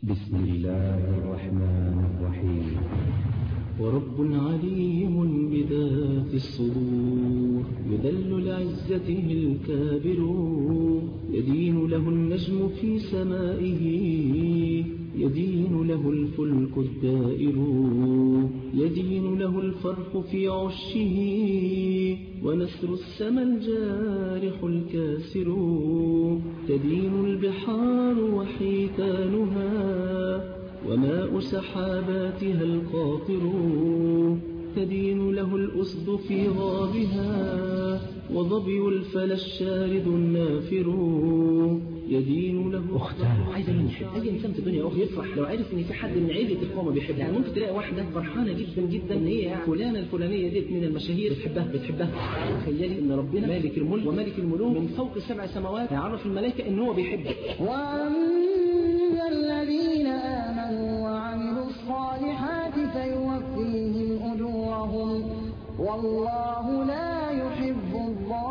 بسم الله الرحمن الرحيم ورب عليم بذات الصدور يذل لعزته الكابر يدين له النجم في سمائه يدين له الفلك الدائر يدين له الفرح في عشه ونسر السما الجارح الكاسر تدين البحار وحيتانها وماء سحاباتها القاطر تدين له الأسد في غابها وظبي الفلا الشارد النافر يدين له اختار عايز ينحب اي انسان في الدنيا اخرى يفرح لو عرف ان في حد من عيله القوم بيحبها يعني ممكن تلاقي واحده فرحانه جدا جدا ان هي فلانه الفلانيه ديت من المشاهير بتحبها بتحبها تخيلي ان ربنا مالك الملك وملك الملوك من فوق سبع سماوات يعرف الملائكه ان هو بيحبك وأما الذين آمنوا وعملوا الصالحات فيوفيهم أجورهم والله لا يحب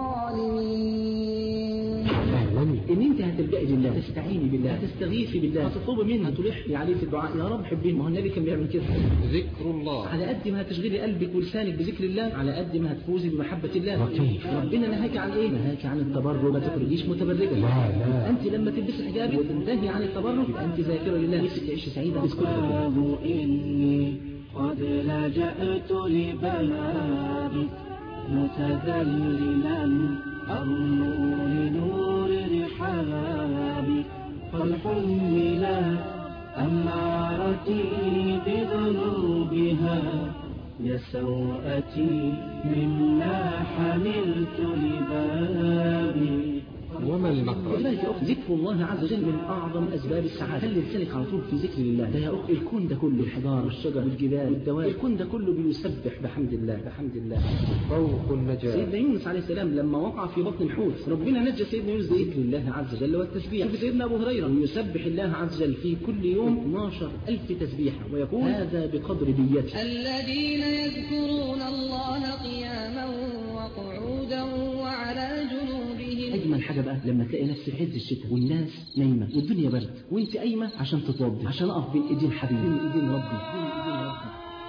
الظالمين ان انت هتلجئي لله تستعيني بالله هتستغيثي بالله هتطلبي منه تلحي عليه في الدعاء يا رب حبيني ما هو النبي كان بيعمل كده ذكر الله على قد ما هتشغلي قلبك ولسانك بذكر الله على قد ما هتفوزي بمحبة الله لطيف. ربنا نهاك عن ايه نهاك عن التبرج ما تخرجيش متبرجة لا، لا. انت لما تلبسي حجابك وتنتهي عن التبرج يبقى انت ذاكرة لله نفسك تعيشي سعيدة بس كل ربنا. الله إني قد لجأت لبابك متذللا أرنو لنور رحابك قد حملت أمارتي بذنوبها يا سوءتي مما حملت لبابي وما المقرب بالله يا أخت ذكر الله عز وجل من أعظم أسباب السعادة خلي لسانك على طول في ذكر الله ده يا أخت الكون ده كله الحجار والشجر والجبال والدواب الكون ده كله بيسبح بحمد الله بحمد الله طوق النجاة سيدنا يونس عليه السلام لما وقع في بطن الحوت ربنا نجى سيدنا يونس بذكر الله عز وجل والتسبيح شوف سيدنا أبو هريرة يسبح الله عز وجل في كل يوم 12 ألف تسبيحة ويقول هذا بقدر ديته الذين يذكرون الله قياما وقعودا وعلى جنوبهم أجمل حاجة بقى لما تلاقي نفسك في عز الشتاء والناس نايمة والدنيا برد وانت قايمة عشان تتوضي عشان أقف بين إيدين حبيبي بين إيدين ربي بين إيدين ربي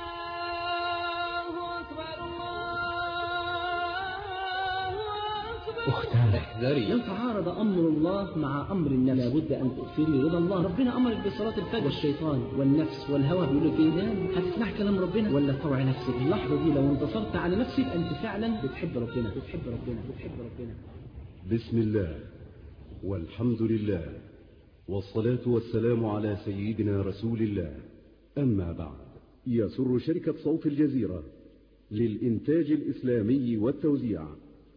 الله أكبر الله أكبر اختار احذري لو تعارض أمر الله مع أمر النفس لابد أن تغفري رضا الله ربنا أمرك بصلاة الفجر والشيطان والنفس والهوى بيقول لك إيه نام هتسمع كلام ربنا ولا تطوع نفسك اللحظة دي لو انتصرت على نفسك أنت فعلا بتحب ربنا بتحب ربنا بتحب ربنا بسم الله والحمد لله والصلاة والسلام على سيدنا رسول الله أما بعد يسر شركة صوت الجزيرة للإنتاج الإسلامي والتوزيع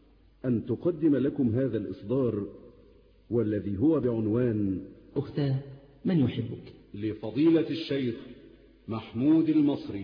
أن تقدم لكم هذا الإصدار والذي هو بعنوان أختاه من يحبك لفضيلة الشيخ محمود المصري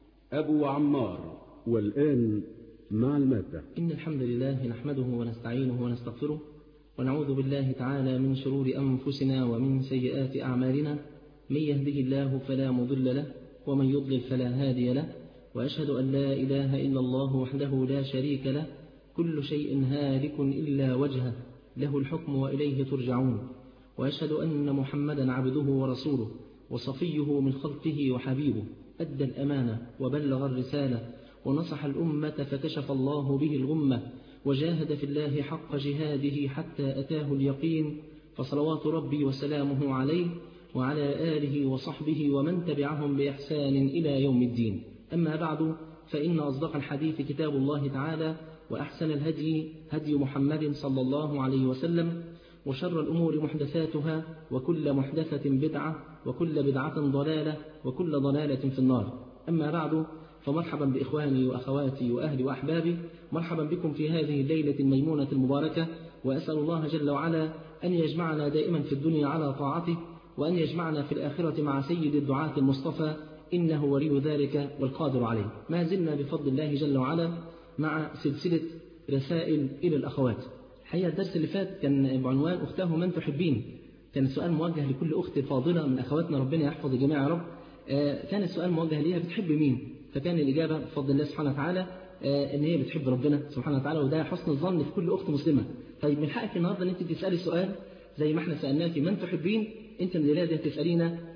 أبو عمار والآن مع المادة إن الحمد لله نحمده ونستعينه ونستغفره ونعوذ بالله تعالى من شرور أنفسنا ومن سيئات أعمالنا من يهده الله فلا مضل له ومن يضلل فلا هادي له وأشهد أن لا إله إلا الله وحده لا شريك له كل شيء هالك إلا وجهه له الحكم وإليه ترجعون وأشهد أن محمدا عبده ورسوله وصفيه من خلقه وحبيبه أدى الأمانة وبلغ الرسالة ونصح الأمة فكشف الله به الغمة وجاهد في الله حق جهاده حتى أتاه اليقين فصلوات ربي وسلامه عليه وعلى آله وصحبه ومن تبعهم بإحسان إلى يوم الدين أما بعد فإن أصدق الحديث كتاب الله تعالى وأحسن الهدي هدي محمد صلى الله عليه وسلم وشر الأمور محدثاتها وكل محدثة بدعة وكل بدعة ضلالة وكل ضلالة في النار أما بعد فمرحبا بإخواني وأخواتي وأهلي وأحبابي مرحبا بكم في هذه الليلة الميمونة المباركة وأسأل الله جل وعلا أن يجمعنا دائما في الدنيا على طاعته وأن يجمعنا في الآخرة مع سيد الدعاة المصطفى إنه ولي ذلك والقادر عليه ما زلنا بفضل الله جل وعلا مع سلسلة رسائل إلى الأخوات الحقيقة الدرس اللي فات كان بعنوان أخته من تحبين كان السؤال موجه لكل أخت فاضلة من أخواتنا ربنا يحفظ الجميع يا رب آه، كان السؤال موجه ليها بتحب مين فكان الإجابة بفضل الله سبحانه وتعالى آه، إن هي بتحب ربنا سبحانه وتعالى وده حسن الظن في كل أخت مسلمة طيب من حقك النهاردة إن أنت تسألي سؤال زي ما احنا سألناكي من تحبين أنت من الليلة دي هتسألينا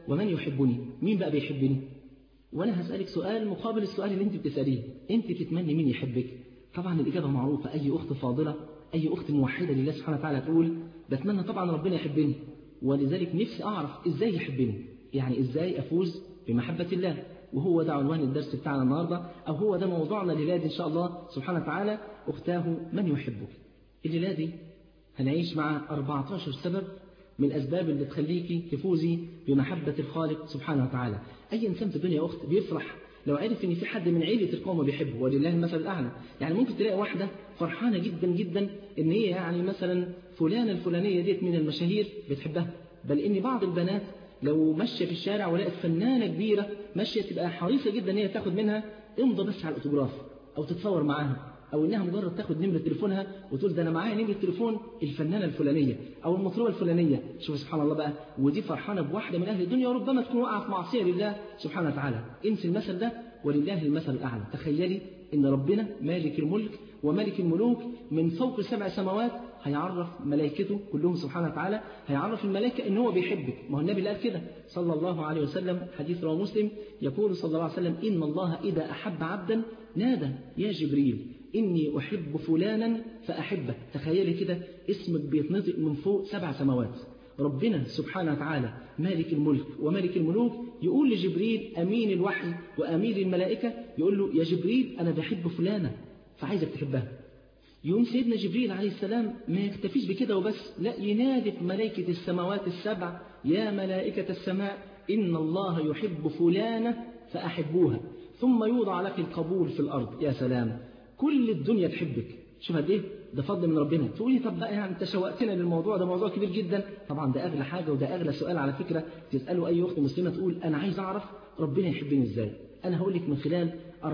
ومن يحبني مين بقى بيحبني وانا هسألك سؤال مقابل السؤال اللي انت بتسأليه انت تتمني مين يحبك طبعا الإجابة معروفة أي أخت فاضلة أي أخت موحدة لله سبحانه وتعالى تقول بتمنى طبعا ربنا يحبني ولذلك نفسي أعرف إزاي يحبني يعني إزاي أفوز بمحبة الله وهو ده عنوان الدرس بتاعنا النهاردة أو هو ده موضوعنا الليلة دي إن شاء الله سبحانه وتعالى أختاه من يحبك الليلة دي هنعيش مع 14 سبب من الأسباب اللي تخليكي تفوزي بمحبة الخالق سبحانه وتعالى أي إنسان في الدنيا يا أخت بيفرح لو عرف ان في حد من عيلة القوم بيحبه ولله المثل الأعلى يعني ممكن تلاقي واحدة فرحانة جدا جدا ان هي يعني مثلا فلانة الفلانية ديت من المشاهير بتحبها بل ان بعض البنات لو ماشية في الشارع ولقت فنانة كبيرة ماشية تبقى حريصة جدا ان هي تاخد منها امضى بس على الاوتوجراف او تتصور معاها او انها مجرد تاخد نمرة تليفونها وتقول ده انا معايا نمرة تليفون الفنانة الفلانية او المطربة الفلانية شوف سبحان الله بقى ودي فرحانة بواحدة من اهل الدنيا وربما تكون واقعة في معصية لله سبحانه وتعالى انسي المثل ده ولله المثل الاعلى تخيلي ان ربنا مالك الملك وملك الملوك من فوق سبع سماوات هيعرف ملائكته كلهم سبحانه وتعالى هيعرف الملائكة ان هو بيحبك ما هو النبي قال كده صلى الله عليه وسلم حديث رواه مسلم يقول صلى الله عليه وسلم إن الله إذا أحب عبدا نادى يا جبريل إني أحب فلانا فأحبه تخيلي كده اسمك بيتنطق من فوق سبع سماوات ربنا سبحانه وتعالى مالك الملك وملك الملوك يقول لجبريل أمين الوحي وأمين الملائكة يقول له يا جبريل أنا بحب فلانة فعايزك تحبها يوم سيدنا جبريل عليه السلام ما يكتفيش بكده وبس لا ينادي في ملائكة السماوات السبع يا ملائكة السماء إن الله يحب فلانة فأحبوها ثم يوضع لك القبول في الأرض يا سلام كل الدنيا تحبك شوف قد ايه ده فضل من ربنا تقولي طب بقى يعني انت شوقتنا للموضوع ده موضوع كبير جدا طبعا ده اغلى حاجه وده اغلى سؤال على فكره تساله اي اخت مسلمه تقول انا عايز اعرف ربنا يحبني ازاي انا هقول لك من خلال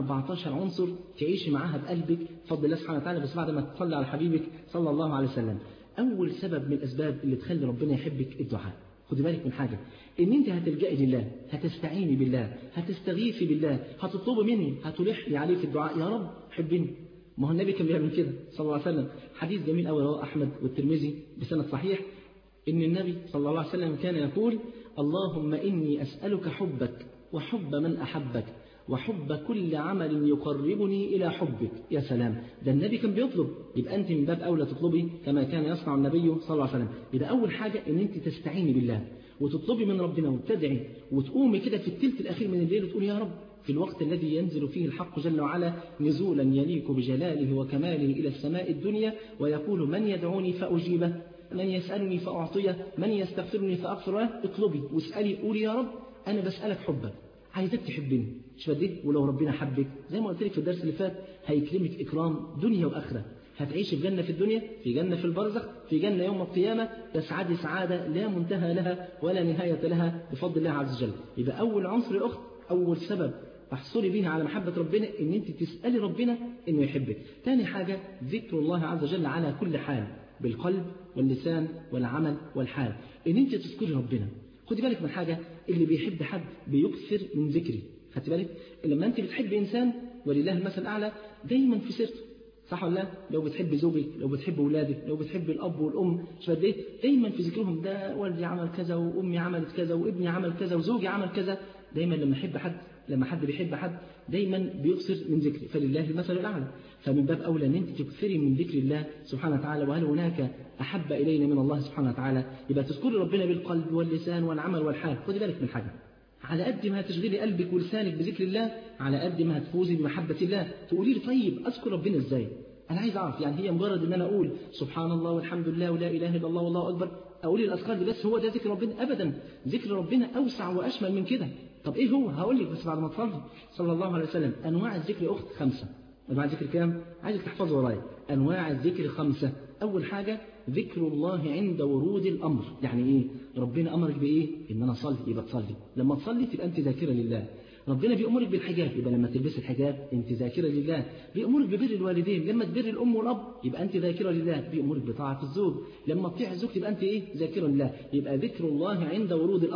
14 عنصر تعيشي معاها بقلبك بفضل الله سبحانه وتعالى بس بعد ما تصلي على حبيبك صلى الله عليه وسلم اول سبب من الاسباب اللي تخلي ربنا يحبك الدعاء خدي بالك من حاجة ان انت هتلجئي لله هتستعيني بالله هتستغيثي بالله هتطلبي مني هتلحي عليه في الدعاء يا رب حبني ما هو النبي كان بيعمل كده صلى الله عليه وسلم حديث جميل قوي رواه احمد والترمذي بسند صحيح ان النبي صلى الله عليه وسلم كان يقول اللهم اني اسالك حبك وحب من احبك وحب كل عمل يقربني إلى حبك يا سلام ده النبي كان بيطلب يبقى أنت من باب أولى تطلبي كما كان يصنع النبي صلى الله عليه وسلم يبقى أول حاجة أن أنت تستعيني بالله وتطلبي من ربنا وتدعي وتقومي كده في الثلث الأخير من الليل وتقولي يا رب في الوقت الذي ينزل فيه الحق جل وعلا نزولا يليق بجلاله وكماله إلى السماء الدنيا ويقول من يدعوني فأجيبه من يسألني فأعطيه من يستغفرني فأغفر له اطلبي واسألي قولي يا رب أنا بسألك حبك عايزك تحبني مش بديه ولو ربنا حبك زي ما قلت لك في الدرس اللي فات هيكرمك إكرام دنيا وآخرة هتعيش في جنة في الدنيا في جنة في البرزخ في جنة يوم القيامة تسعدي سعادة لا منتهى لها ولا نهاية لها بفضل الله عز وجل يبقى أول عنصر الأخت أول سبب تحصلي بيها على محبة ربنا ان انت تسألي ربنا انه يحبك تاني حاجة ذكر الله عز وجل على كل حال بالقلب واللسان والعمل والحال ان انت تذكري ربنا خدي بالك من حاجة اللي بيحب حد بيكثر من ذكري خدي بالك لما انت بتحب انسان ولله المثل الاعلى دايما في سيرته صح ولا لا لو بتحب زوجك لو بتحب اولادك لو بتحب الاب والام مش قد ايه دايما في ذكرهم ده والدي عمل كذا وامي عملت كذا وابني عمل كذا وزوجي عمل كذا دايما لما احب حد لما حد بيحب حد دايما بيكثر من ذكري فلله المثل الأعلى فمن باب أولى أن أنت تكثري من ذكر الله سبحانه وتعالى وهل هناك أحب إلينا من الله سبحانه وتعالى يبقى تذكري ربنا بالقلب واللسان والعمل والحال خدي بالك من حاجة على قد ما هتشغلي قلبك ولسانك بذكر الله على قد ما هتفوزي بمحبة الله تقولي لي طيب أذكر ربنا إزاي أنا عايز أعرف يعني هي مجرد أن أنا أقول سبحان الله والحمد لله ولا إله إلا الله والله أكبر أقول الأذكار دي بس هو ده ذكر ربنا أبدا ذكر ربنا أوسع وأشمل من كده طب إيه هو هقول لك بس بعد ما تصلي صلى الله عليه وسلم أنواع الذكر أخت خمسة أنواع الذكر كام عايزك تحفظ ورايا أنواع الذكر خمسة أول حاجة ذكر الله عند ورود الأمر يعني إيه ربنا أمرك بإيه إن أنا أصلي يبقى تصلي لما تصلي تبقى أنت ذاكرة لله ربنا بيأمرك بالحجاب يبقى لما تلبس الحجاب انت ذاكرة لله بيأمرك ببر الوالدين لما تبر الأم والأب يبقى أنت ذاكرة لله بيأمرك بطاعة الزوج لما تطيع الزوج تبقى أنت إيه ذاكرة لله يبقى ذكر الله عند ورود الأمر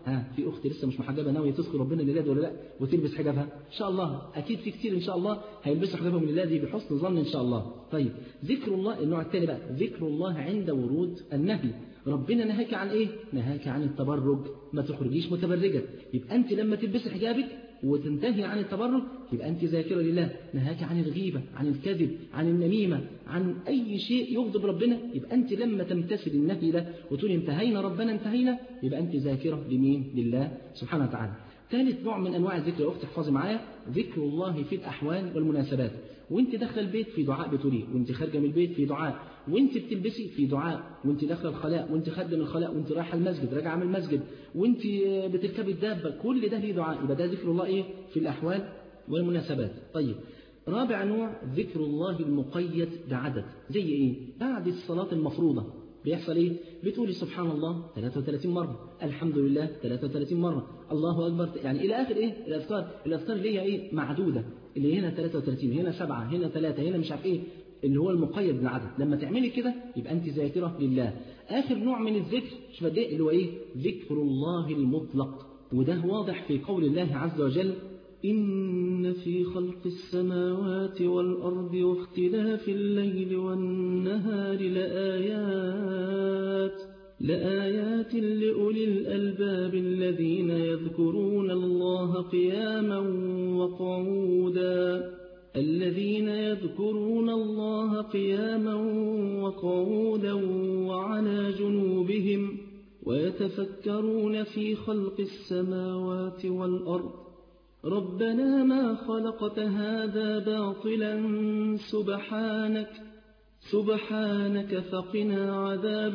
ها في اخت لسه مش محجبه ناويه تذكر ربنا الليله دي ولا لا وتلبس حجابها ان شاء الله اكيد في كتير ان شاء الله هيلبسوا حجابهم الليله دي بحسن ظن ان شاء الله طيب ذكر الله النوع الثاني بقى ذكر الله عند ورود النهي ربنا نهاك عن ايه نهاك عن التبرج ما تخرجيش متبرجه يبقى انت لما تلبسي حجابك وتنتهي عن التبرج يبقى أنت ذاكرة لله نهاك عن الغيبة عن الكذب عن النميمة عن أي شيء يغضب ربنا يبقى أنت لما تمتثل النهي ده وتقول انتهينا ربنا انتهينا يبقى أنت ذاكرة لمين لله سبحانه وتعالى ثالث نوع من أنواع الذكر يا أختي احفظي معايا ذكر الله في الأحوال والمناسبات وانت داخله البيت في دعاء بتقوليه وانت خارجه من البيت في دعاء وانت بتلبسي في دعاء وانت داخله الخلاء وانت خارجه من الخلاء وانت رايحه المسجد راجعه من المسجد وانت بتركبي الدابه كل ده ليه دعاء يبقى ده ذكر الله ايه في الاحوال والمناسبات طيب رابع نوع ذكر الله المقيد بعدد زي ايه بعد الصلاه المفروضه بيحصل ايه بتقولي سبحان الله 33 مرة الحمد لله 33 مرة الله أكبر يعني إلى آخر إيه الأذكار الأذكار اللي هي إيه معدودة اللي هنا 33 هنا 7 هنا 3 هنا مش عارف إيه اللي هو المقيد بالعدد لما تعملي كده يبقى أنت ذاكرة لله آخر نوع من الذكر شوف قد إيه اللي هو إيه ذكر الله المطلق وده واضح في قول الله عز وجل إن في خلق السماوات والأرض واختلاف الليل والنهار لآيات لآيات لأولي الألباب الذين يذكرون الله قياما وقعودا الذين يذكرون الله قياما وقعودا وعلى جنوبهم ويتفكرون في خلق السماوات والأرض ربنا ما خلقت هذا باطلا سبحانك سبحانك فقنا عذاب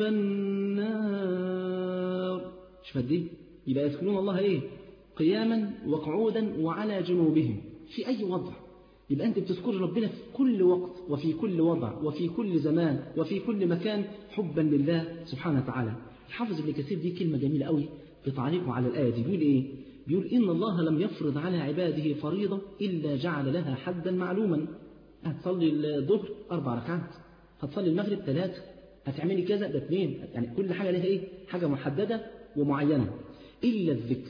النار شوف قد ايه يبقى يذكرون الله ايه قياما وقعودا وعلى جنوبهم في اي وضع يبقى انت بتذكر ربنا في كل وقت وفي كل وضع وفي كل زمان وفي كل مكان حبا لله سبحانه وتعالى الحافظ ابن كثير دي كلمه جميله قوي في تعليقه على الايه دي بيقول ايه بيقول إن الله لم يفرض على عباده فريضة إلا جعل لها حدا معلوما هتصلي الظهر أربع ركعات هتصلي المغرب ثلاثة هتعملي كذا ده اثنين يعني كل حاجة لها إيه حاجة محددة ومعينة إلا الذكر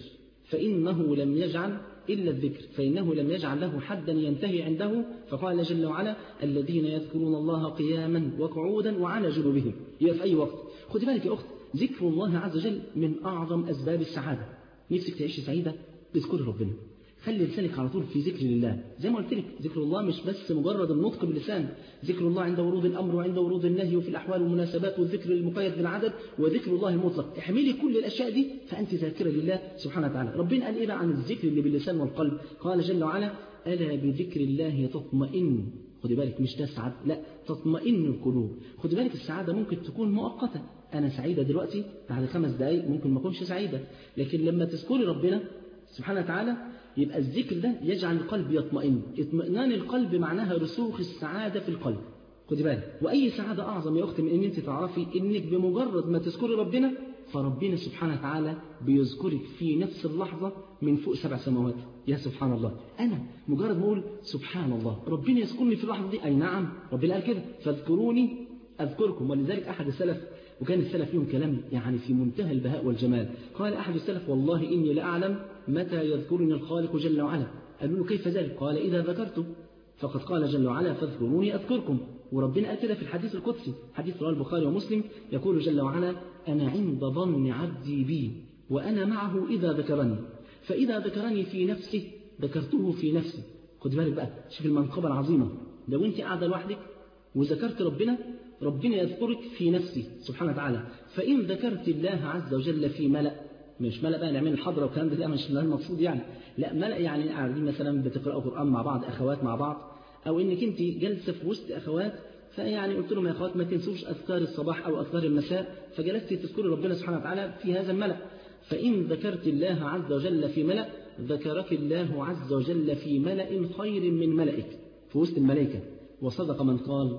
فإنه لم يجعل إلا الذكر فإنه لم يجعل له حدا ينتهي عنده فقال جل وعلا الذين يذكرون الله قياما وقعودا وعلى جنوبهم يبقى في أي وقت خدي بالك يا أخت ذكر الله عز وجل من أعظم أسباب السعادة نفسك تعيش سعيدة اذكري ربنا خلي لسانك على طول في ذكر الله زي ما قلت لك ذكر الله مش بس مجرد النطق باللسان ذكر الله عند ورود الأمر وعند ورود النهي وفي الأحوال والمناسبات والذكر المقيد بالعدد وذكر الله المطلق احملي كل الأشياء دي فأنت ذاكرة لله سبحانه وتعالى ربنا قال إيه بقى عن الذكر اللي باللسان والقلب قال جل وعلا ألا بذكر الله تطمئن خدي بالك مش تسعد لا تطمئن القلوب خدي بالك السعادة ممكن تكون مؤقتة أنا سعيدة دلوقتي بعد خمس دقايق ممكن ما أكونش سعيدة لكن لما تذكري ربنا سبحانه وتعالى يبقى الذكر ده يجعل القلب يطمئن اطمئنان القلب معناها رسوخ السعادة في القلب خدي بالك وأي سعادة أعظم يا أختي من أن أنت تعرفي أنك بمجرد ما تذكري ربنا فربنا سبحانه وتعالى بيذكرك في نفس اللحظة من فوق سبع سماوات يا سبحان الله أنا مجرد ما أقول سبحان الله ربنا يذكرني في اللحظة دي أي نعم ربنا قال كده فاذكروني أذكركم ولذلك أحد السلف وكان السلف فيهم كلام يعني في منتهى البهاء والجمال قال أحد السلف والله إني لأعلم متى يذكرني الخالق جل وعلا قالوا له كيف ذلك قال إذا ذكرته فقد قال جل وعلا فاذكروني أذكركم وربنا قال كده في الحديث القدسي حديث رواه البخاري ومسلم يقول جل وعلا أنا عند ظن عبدي بي وأنا معه إذا ذكرني فإذا ذكرني في نفسه ذكرته في نفسي خد بالك بقى شوف المنقبة العظيمة لو أنت قاعدة لوحدك وذكرت ربنا ربنا يذكرك في نفسه سبحانه وتعالى فإن ذكرت الله عز وجل في ملأ مش ملأ بقى نعمل الحضرة والكلام ده لا مش ده المقصود يعني لا ملأ يعني قاعدين مثلا بتقرأوا قرآن مع بعض أخوات مع بعض أو إنك أنت جالسة في وسط أخوات فيعني قلت لهم يا أخوات ما تنسوش أذكار الصباح أو أذكار المساء فجلست تذكري ربنا سبحانه وتعالى في هذا الملأ فإن ذكرت الله عز وجل في ملأ ذكرك الله عز وجل في ملأ خير من ملئك في وسط الملائكة وصدق من قال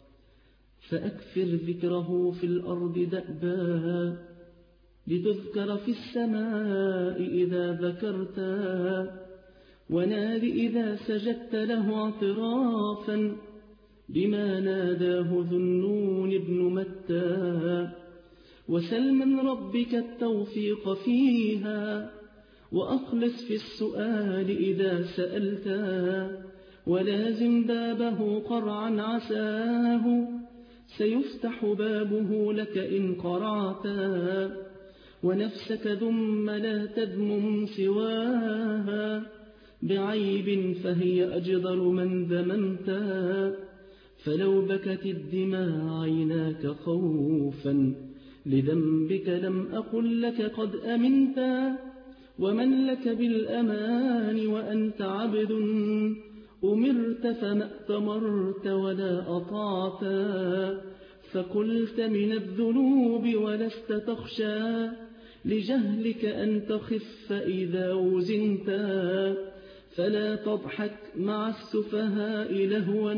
فأكثر ذكره في الأرض دأبا لتذكر في السماء إذا ذكرتا ونال إذا سجدت له اعترافا بما ناداه ذنون ابن متى وسل من ربك التوفيق فيها وأخلص في السؤال إذا سألتا ولازم بابه قرعا عساه سيفتح بابه لك إن قرعتا ونفسك ذم لا تذمم سواها بعيب فهي أجدر من ذممتا فلو بكت الدماء عيناك خوفا لذنبك لم أقل لك قد أمنتا ومن لك بالأمان وأنت عبد أمرت فما ائتمرت ولا أطعتا فقلت من الذنوب ولست تخشى لجهلك أن تخف إذا وزنتا فلا تضحك مع السفهاء لهوا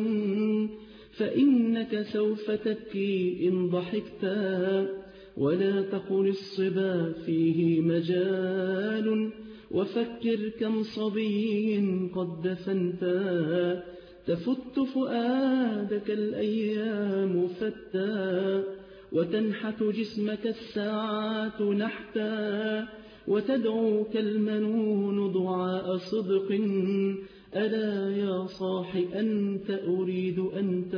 فإنك سوف تبكي إن ضحكتا ولا تقل الصبا فيه مجال وفكر كم صبي قد دفنتا تفت فؤادك الأيام فتا وتنحت جسمك الساعات نحتا وتدعوك المنون دعاء صدق ألا يا صاح أنت أريد أنت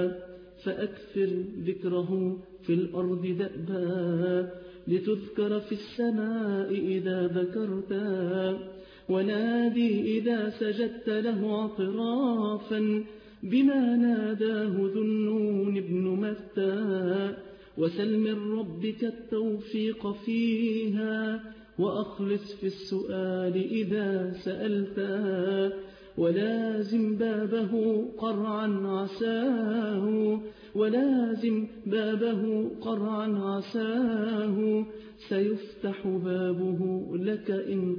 فأكثر ذكره في الأرض دأبا لتذكر في السماء إذا ذكرتا ونادي إذا سجدت له عطرافا بما ناداه ذو النون ابن متى وسل من ربك التوفيق فيها وأخلص في السؤال إذا سألتا ولازم بابه قرعا عساه ولازم بابه قرعا عساه سيفتح بابه لك إن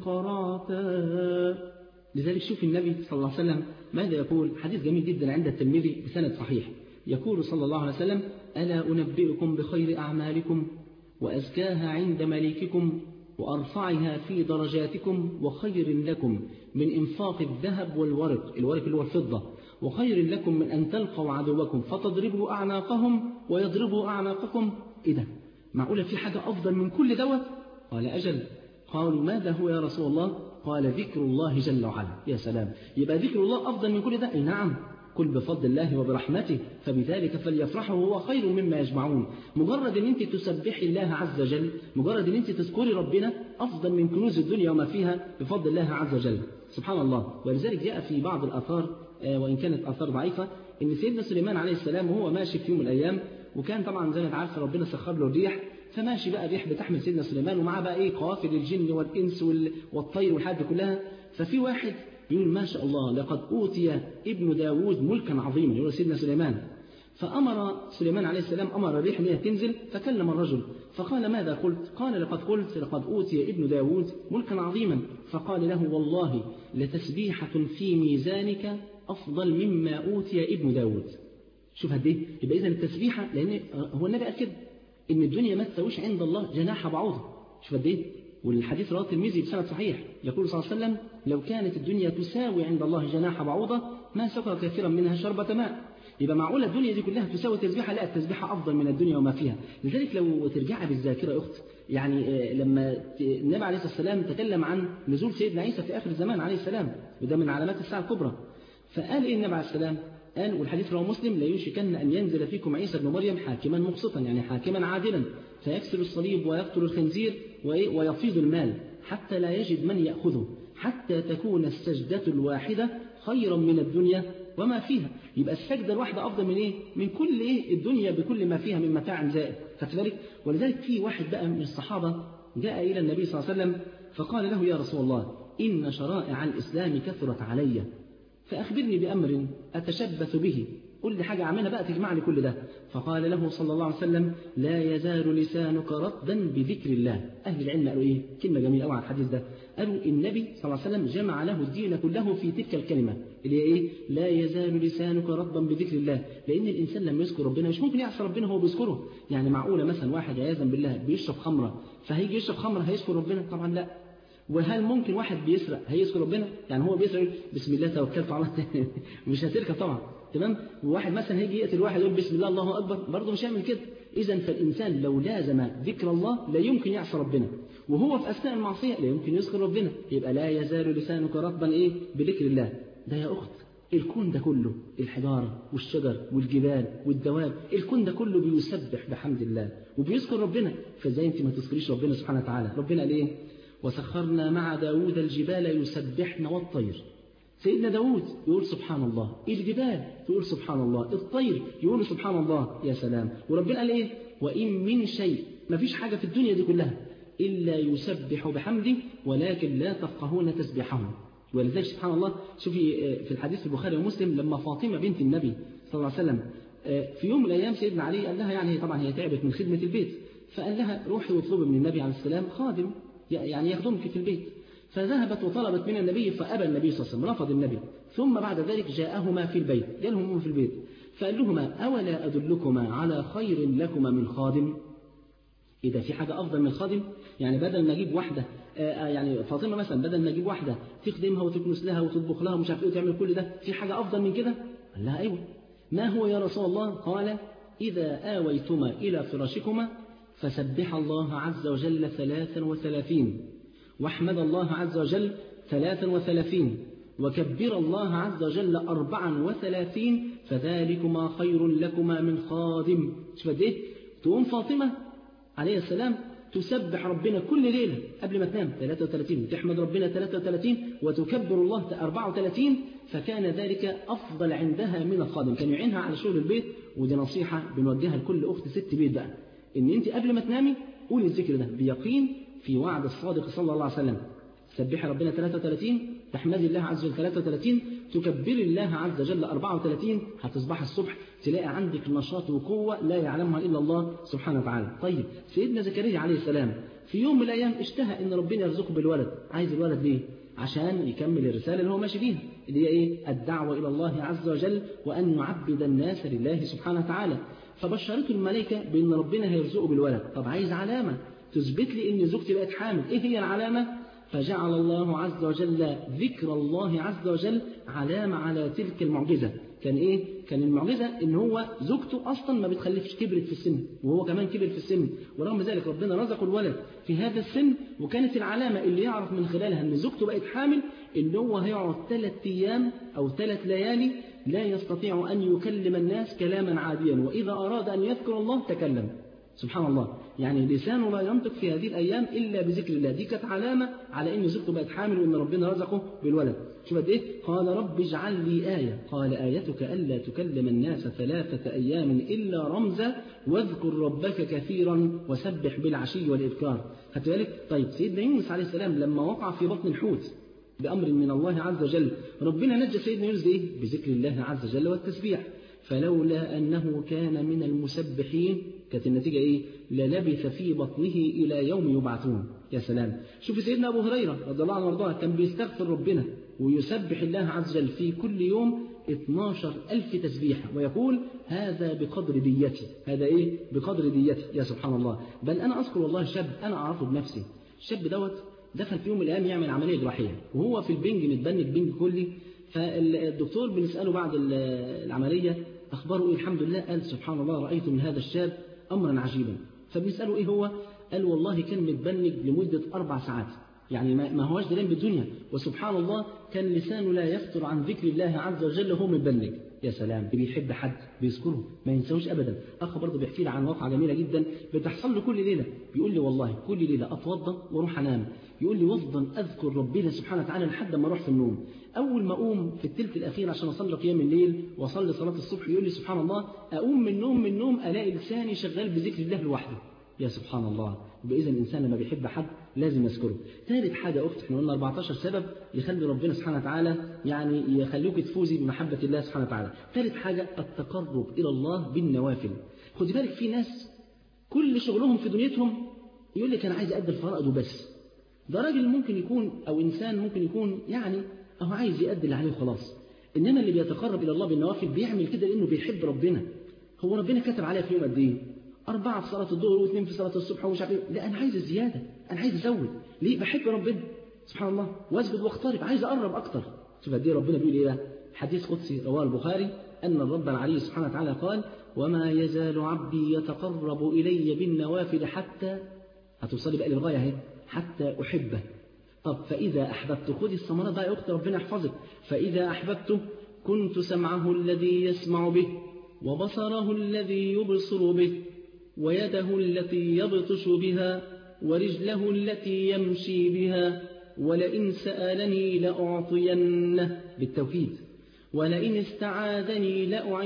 قرعتا لذلك شوف النبي صلى الله عليه وسلم ماذا يقول حديث جميل جدا عند الترمذي بسند صحيح يقول صلى الله عليه وسلم ألا أنبئكم بخير أعمالكم وأزكاها عند مليككم وأرفعها في درجاتكم وخير لكم من إنفاق الذهب والورق الورق اللي هو الفضة وخير لكم من أن تلقوا عدوكم فتضربوا أعناقهم ويضربوا أعناقكم إيه ده معقولة في حاجة أفضل من كل دوت قال أجل قالوا ماذا هو يا رسول الله قال ذكر الله جل وعلا يا سلام يبقى ذكر الله أفضل من كل ده إيه نعم كل بفضل الله وبرحمته فبذلك فليفرحوا هو خير مما يجمعون مجرد ان انت تسبحي الله عز وجل مجرد ان انت تذكري ربنا افضل من كنوز الدنيا وما فيها بفضل الله عز وجل سبحان الله ولذلك جاء في بعض الاثار وان كانت اثار ضعيفه ان سيدنا سليمان عليه السلام وهو ماشي في يوم من الايام وكان طبعا زي ما انت عارفه ربنا سخر له الريح فماشي بقى الريح بتحمل سيدنا سليمان ومعاه بقى ايه قوافل الجن والانس والطير والحاجات دي كلها ففي واحد يقول ما شاء الله لقد أوتي ابن داود ملكا عظيما يقول سيدنا سليمان فأمر سليمان عليه السلام أمر الريح أنها تنزل فكلم الرجل فقال ماذا قلت قال لقد قلت لقد أوتي ابن داود ملكا عظيما فقال له والله لتسبيحة في ميزانك أفضل مما أوتي ابن داود شوف هديه يبقى إذا التسبيحة لأن هو النبي قال كده إن الدنيا ما تسويش عند الله جناح بعوضة شوف قد والحديث رواه الترمذي بسند صحيح يقول صلى الله عليه وسلم لو كانت الدنيا تساوي عند الله جناح بعوضة ما سقى كثيرا منها شربة ماء يبقى معقولة الدنيا دي كلها تساوي تسبيحة لا التسبيحة أفضل من الدنيا وما فيها لذلك لو ترجع بالذاكرة يا أخت يعني لما النبي عليه الصلاة والسلام تكلم عن نزول سيدنا عيسى في آخر الزمان عليه السلام وده من علامات الساعة الكبرى فقال إيه النبي عليه السلام قال والحديث رواه مسلم لا يوشكن أن ينزل فيكم عيسى بن مريم حاكما مقسطا يعني حاكما عادلا فيكسر الصليب ويقتل الخنزير ويفيض المال حتى لا يجد من يأخذه حتى تكون السجدة الواحدة خيرا من الدنيا وما فيها يبقى السجدة الواحدة أفضل من إيه؟ من كل إيه الدنيا بكل ما فيها من متاع زائد فكذلك ولذلك في واحد بقى من الصحابة جاء إلى النبي صلى الله عليه وسلم فقال له يا رسول الله إن شرائع الإسلام كثرت علي فأخبرني بأمر أتشبث به قل لي حاجة أعملها بقى تجمع لي كل ده فقال له صلى الله عليه وسلم لا يزال لسانك رطبا بذكر الله أهل العلم قالوا إيه كلمة جميلة قوي على الحديث ده قالوا النبي صلى الله عليه وسلم جمع له الدين كله في تلك الكلمة اللي هي إيه لا يزال لسانك رطبا بذكر الله لأن الإنسان لما يذكر ربنا مش ممكن يعصي ربنا وهو بيذكره يعني معقولة مثلا واحد عياذا بالله بيشرب خمرة فهيجي يشرب خمرة هيذكر ربنا طبعا لا وهل ممكن واحد بيسرق هيذكر ربنا يعني هو بيسرق بسم الله توكلت على الله مش هتركب طبعا تمام وواحد مثلا هيجي يقتل واحد يقول بسم الله الله اكبر برضه مش هيعمل كده إذا فالإنسان لو لازم ذكر الله لا يمكن يعصى ربنا وهو في أثناء المعصية لا يمكن يذكر ربنا يبقى لا يزال لسانك رطبا إيه بذكر الله ده يا أخت الكون ده كله الحجارة والشجر والجبال والدواب الكون ده كله بيسبح بحمد الله وبيذكر ربنا فازاي انت ما تذكريش ربنا سبحانه وتعالى ربنا قال ايه وسخرنا مع داود الجبال يسبحن والطير سيدنا داود يقول سبحان الله الجبال تقول سبحان الله الطير يقول سبحان الله يا سلام وربنا قال ايه وإن من شيء ما فيش حاجة في الدنيا دي كلها إلا يسبح بحمده ولكن لا تفقهون تسبيحهم ولذلك سبحان الله شوفي في الحديث في البخاري ومسلم لما فاطمة بنت النبي صلى الله عليه وسلم في يوم من الأيام سيدنا علي قال لها يعني طبعا هي تعبت من خدمة البيت فقال لها روحي واطلبي من النبي عليه السلام خادم يعني يخدمك في البيت فذهبت وطلبت من النبي فأبى النبي صلى الله عليه وسلم رفض النبي ثم بعد ذلك جاءهما في البيت جالهم في البيت فقال لهما أولا أدلكما على خير لكما من خادم إذا في حاجة أفضل من الخادم يعني بدل ما أجيب واحدة يعني فاطمة مثلا بدل ما أجيب واحدة تخدمها وتكنس لها وتطبخ لها ومش عارف إيه وتعمل كل ده في حاجة أفضل من كده قال لها أيوه ما هو يا رسول الله قال إذا آويتما إلى فراشكما فسبح الله عز وجل ثلاثا وثلاثين واحمد الله عز وجل ثلاثا وثلاثين وكبر الله عز وجل أربعا وثلاثين فذلكما خير لكما من خادم شوف قد إيه تقوم فاطمة عليه السلام تسبح ربنا كل ليلة قبل ما تنام 33 وتحمد ربنا 33 وتكبر الله 34 فكان ذلك أفضل عندها من الخادم كان يعينها على شغل البيت ودي نصيحة بنوجهها لكل أخت ست بيت بقى إن أنت قبل ما تنامي قولي الذكر ده بيقين في وعد الصادق صلى الله عليه وسلم سبحي ربنا 33 تحمدي الله عز وجل 33 تكبري الله عز وجل 34 هتصبح الصبح تلاقي عندك نشاط وقوة لا يعلمها إلا الله سبحانه وتعالى طيب سيدنا زكريا عليه السلام في يوم من الأيام اشتهى إن ربنا يرزقه بالولد عايز الولد ليه عشان يكمل الرسالة اللي هو ماشي بيها اللي هي إيه الدعوة إلى الله عز وجل وأن نعبد الناس لله سبحانه وتعالى فبشرته الملائكة بأن ربنا هيرزقه بالولد طب عايز علامة تثبت لي إن زوجتي بقت حامل إيه هي العلامة فجعل الله عز وجل ذكر الله عز وجل علامة على تلك المعجزة كان إيه؟ كان المعجزة إن هو زوجته أصلا ما بتخلفش كبرت في السن وهو كمان كبر في السن ورغم ذلك ربنا رزقه الولد في هذا السن وكانت العلامة اللي يعرف من خلالها إن زوجته بقت حامل إن هو هيقعد ثلاث أيام أو ثلاث ليالي لا يستطيع أن يكلم الناس كلاما عاديا وإذا أراد أن يذكر الله تكلم سبحان الله يعني لسانه لا ينطق في هذه الأيام إلا بذكر الله دي كانت علامة على إن زوجته بقت حامل وإن ربنا رزقه بالولد شوف قد إيه قال رب اجعل لي آية قال آيتك ألا تكلم الناس ثلاثة أيام إلا رمزا واذكر ربك كثيرا وسبح بالعشي والإبكار خدت بالك طيب سيدنا يونس عليه السلام لما وقع في بطن الحوت بأمر من الله عز وجل ربنا نجى سيدنا يونس إيه بذكر الله عز وجل والتسبيح فلولا أنه كان من المسبحين كانت النتيجة إيه للبث في بطنه إلى يوم يبعثون يا سلام شوف سيدنا أبو هريرة رضي الله عنه وارضاه كان بيستغفر ربنا ويسبح الله عز وجل في كل يوم 12 ألف تسبيحة ويقول هذا بقدر ديتي هذا إيه بقدر ديتي يا سبحان الله بل أنا أذكر والله شاب أنا أعرفه بنفسي الشاب دوت دخل في يوم من الأيام يعمل عملية جراحية وهو في البنج متبنج بنج كلي فالدكتور بنسأله بعد العملية أخبره إيه الحمد لله قال سبحان الله رأيت من هذا الشاب أمرا عجيبا فبنسأله إيه هو قال والله كان متبنج لمدة أربع ساعات يعني ما هواش دليل بالدنيا وسبحان الله كان لسانه لا يفتر عن ذكر الله عز وجل وهو متبنج يا سلام بيحب حد بيذكره ما ينساوش ابدا اخ برضه بيحكي لي عن واقعه جميله جدا بتحصل له كل ليله بيقول لي والله كل ليله اتوضا واروح انام يقول لي وافضل اذكر ربنا سبحانه وتعالى لحد ما اروح في النوم اول ما اقوم في الثلث الاخير عشان اصلي قيام الليل واصلي صلاه الصبح يقول لي سبحان الله اقوم من النوم من النوم الاقي لساني شغال بذكر الله لوحده يا سبحان الله بإذن الإنسان لما بيحب حد لازم يذكره ثالث حاجة أخت احنا قلنا 14 سبب يخلي ربنا سبحانه وتعالى يعني يخليك تفوزي بمحبة الله سبحانه وتعالى ثالث حاجة التقرب إلى الله بالنوافل خدي بالك في ناس كل شغلهم في دنيتهم يقول لك أنا عايز أدي الفرائض وبس ده راجل ممكن يكون أو إنسان ممكن يكون يعني أهو عايز يأدي اللي عليه وخلاص إنما اللي بيتقرب إلى الله بالنوافل بيعمل كده لأنه بيحب ربنا هو ربنا كتب عليها في يوم قد إيه أربعة في صلاة الظهر واثنين في صلاة الصبح ومش عارف إيه لا أنا عايز زيادة أنا عايز أزود ليه بحب ربنا سبحان الله واسجد واقترب عايز أقرب أكتر شوف قد إيه ربنا بيقول إيه حديث قدسي رواه البخاري أن الرب العلي سبحانه وتعالى قال وما يزال عبدي يتقرب إلي بالنوافل حتى هتوصلي بقى للغاية اهي حتى أحبه طب فإذا أحببت خذي الثمرات بقى يا أختي ربنا يحفظك فإذا أحببته كنت سمعه الذي يسمع به وبصره الذي يبصر به ويده التي يبطش بها ورجله التي يمشي بها ولئن سألني لأعطينه بالتوكيد ولئن استعاذني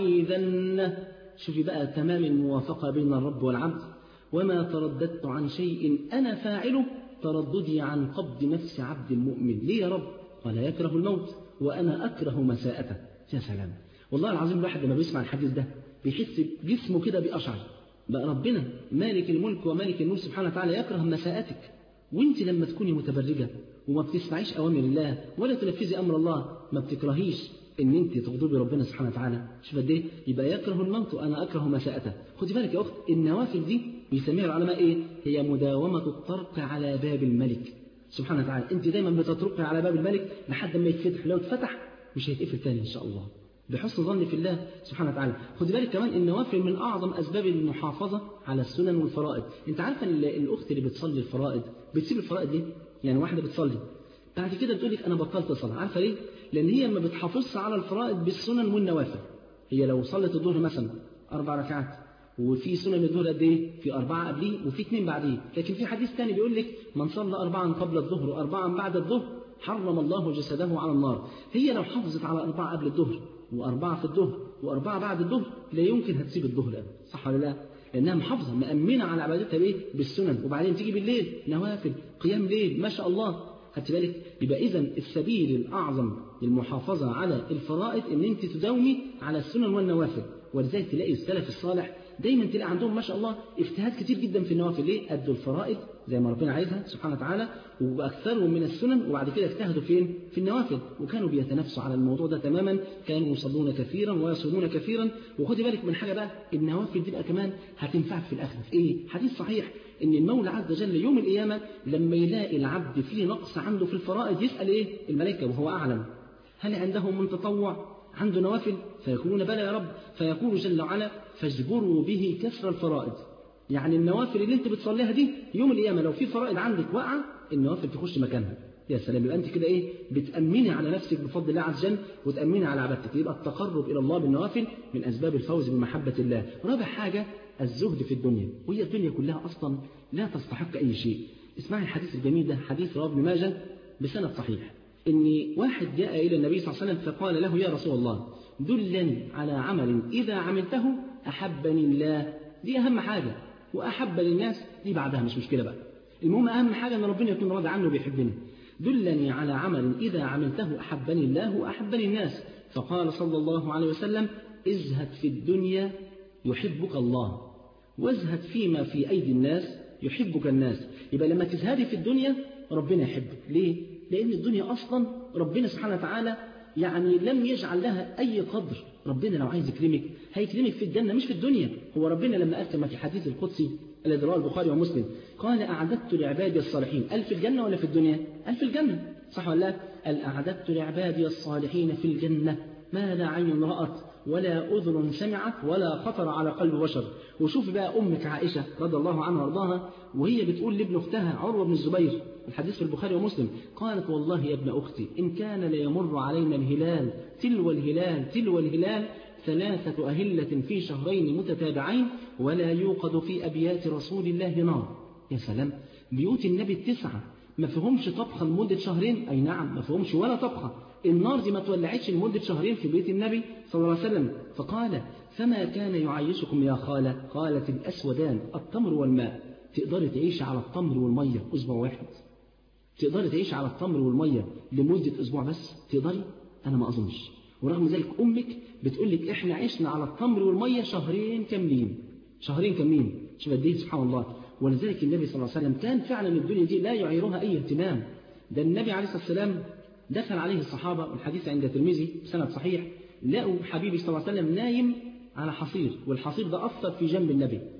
لأعيذنه شوفي بقى تمام الموافقة بين الرب والعبد وما ترددت عن شيء أنا فاعله ترددي عن قبض نفس عبد المؤمن ليه يا رب قال يكره الموت وأنا أكره مساءته يا سلام والله العظيم الواحد لما بيسمع الحديث ده بيحس جسمه كده بأشعر بقى ربنا مالك الملك ومالك الملك سبحانه وتعالى يكره مساءتك وانت لما تكوني متبرجة وما بتسمعيش أوامر الله ولا تنفذي أمر الله ما بتكرهيش ان انت تغضبي ربنا سبحانه وتعالى شوف قد ايه يبقى يكره الموت وانا اكره مساءته خدي بالك يا اخت النوافل دي بيسميها العلماء ايه هي مداومه الطرق على باب الملك سبحانه وتعالى انت دايما بتطرقي على باب الملك لحد ما يتفتح لو اتفتح مش هيتقفل تاني ان شاء الله بحسن ظن في الله سبحانه وتعالى خدي بالك كمان النوافل من اعظم اسباب المحافظه على السنن والفرائض انت عارفه الاخت اللي بتصلي الفرائض بتسيب الفرائض ليه يعني واحده بتصلي بعد كده بتقول لك انا بطلت صلاه عارفه ليه لان هي ما بتحافظش على الفرائض بالسنن والنوافل هي لو صلت الظهر مثلا اربع ركعات وفي سنن الظهر قد ايه في اربعه قبليه وفي اثنين بعديه لكن في حديث ثاني بيقول لك من صلى اربعا قبل الظهر واربعا بعد الظهر حرم الله جسده على النار هي لو حافظت على اربعه قبل الظهر واربعه في الظهر واربعه بعد الظهر لا يمكن هتسيب الظهر ابدا صح ولا لا لانها محافظه مامنه على عبادتها بايه بالسنن وبعدين تيجي بالليل نوافل قيام ليل ما شاء الله خدت بالك يبقى اذا السبيل الاعظم للمحافظه على الفرائض ان انت تداومي على السنن والنوافل ولذلك تلاقي السلف الصالح دايما تلاقي عندهم ما شاء الله اجتهاد كتير جدا في النوافل ليه ادوا الفرائض زي ما ربنا عايزها سبحانه وتعالى واكثروا من السنن وبعد كده اجتهدوا فين في النوافل وكانوا بيتنافسوا على الموضوع ده تماما كانوا يصلون كثيرا ويصومون كثيرا وخدي بالك من حاجه بقى النوافل دي بقى كمان هتنفعك في الاخره في ايه حديث صحيح ان المولى عز وجل يوم القيامه لما يلاقي العبد فيه نقص عنده في الفرائض يسال ايه الملائكه وهو اعلم هل عنده من تطوع عنده نوافل فيقولون بلى يا رب فيقول جل وعلا فاجبروا به كسر الفرائض يعني النوافل اللي انت بتصليها دي يوم القيامه لو في فرائض عندك واقعه النوافل تخش مكانها يا سلام يبقى انت كده ايه بتامني على نفسك بفضل الله عز وجل وتامني على عبادتك يبقى التقرب الى الله بالنوافل من اسباب الفوز بمحبه الله رابع حاجه الزهد في الدنيا وهي الدنيا كلها اصلا لا تستحق اي شيء اسمعي الحديث الجميل ده حديث رواه ابن ماجه بسند صحيح ان واحد جاء الى النبي صلى الله عليه وسلم فقال له يا رسول الله دلني على عمل اذا عملته احبني الله دي اهم حاجه واحب للناس دي بعدها مش مشكله بقى المهم اهم حاجه ان ربنا يكون راضي عنه وبيحبني دلني على عمل اذا عملته احبني الله واحبني الناس فقال صلى الله عليه وسلم ازهد في الدنيا يحبك الله وازهد فيما في ايدي الناس يحبك الناس يبقى لما تزهدي في الدنيا ربنا يحبك ليه لان الدنيا اصلا ربنا سبحانه وتعالى يعني لم يجعل لها أي قدر ربنا لو عايز يكرمك هيكرمك في الجنة مش في الدنيا هو ربنا لما قال كما في الحديث القدسي الذي رواه البخاري ومسلم قال أعددت لعبادي الصالحين ألف في الجنة ولا في الدنيا ألف في الجنة صح ولا لا قال أعددت لعبادي الصالحين في الجنة ما لا عين رأت ولا أذن سمعت ولا خطر على قلب بشر وشوف بقى أمك عائشة رضي الله عنها وارضاها وهي بتقول لابن أختها عروة بن الزبير الحديث في البخاري ومسلم قالت والله يا ابن أختي إن كان ليمر علينا الهلال تلو الهلال تلو الهلال ثلاثة أهلة في شهرين متتابعين ولا يوقد في أبيات رسول الله نار يا سلام بيوت النبي التسعة ما فيهمش طبخة لمدة شهرين أي نعم ما فيهمش ولا طبخة النار دي ما تولعتش لمدة شهرين في بيت النبي صلى الله عليه وسلم فقال فما كان يعيشكم يا خالة قالت الأسودان التمر والماء تقدري تعيش على التمر والمية أسبوع واحد تقدري تعيش على التمر والمية لمدة أسبوع بس تقدري أنا ما أظنش ورغم ذلك أمك بتقول لك إحنا عشنا على التمر والمية شهرين كاملين شهرين كاملين شوف قد إيه سبحان الله ولذلك النبي صلى الله عليه وسلم كان فعلا الدنيا دي لا يعيرها أي اهتمام ده النبي عليه الصلاة والسلام دخل عليه الصحابة والحديث عند الترمذي بسند صحيح لقوا حبيبي صلى الله عليه وسلم نايم على حصير والحصير ده أثر في جنب النبي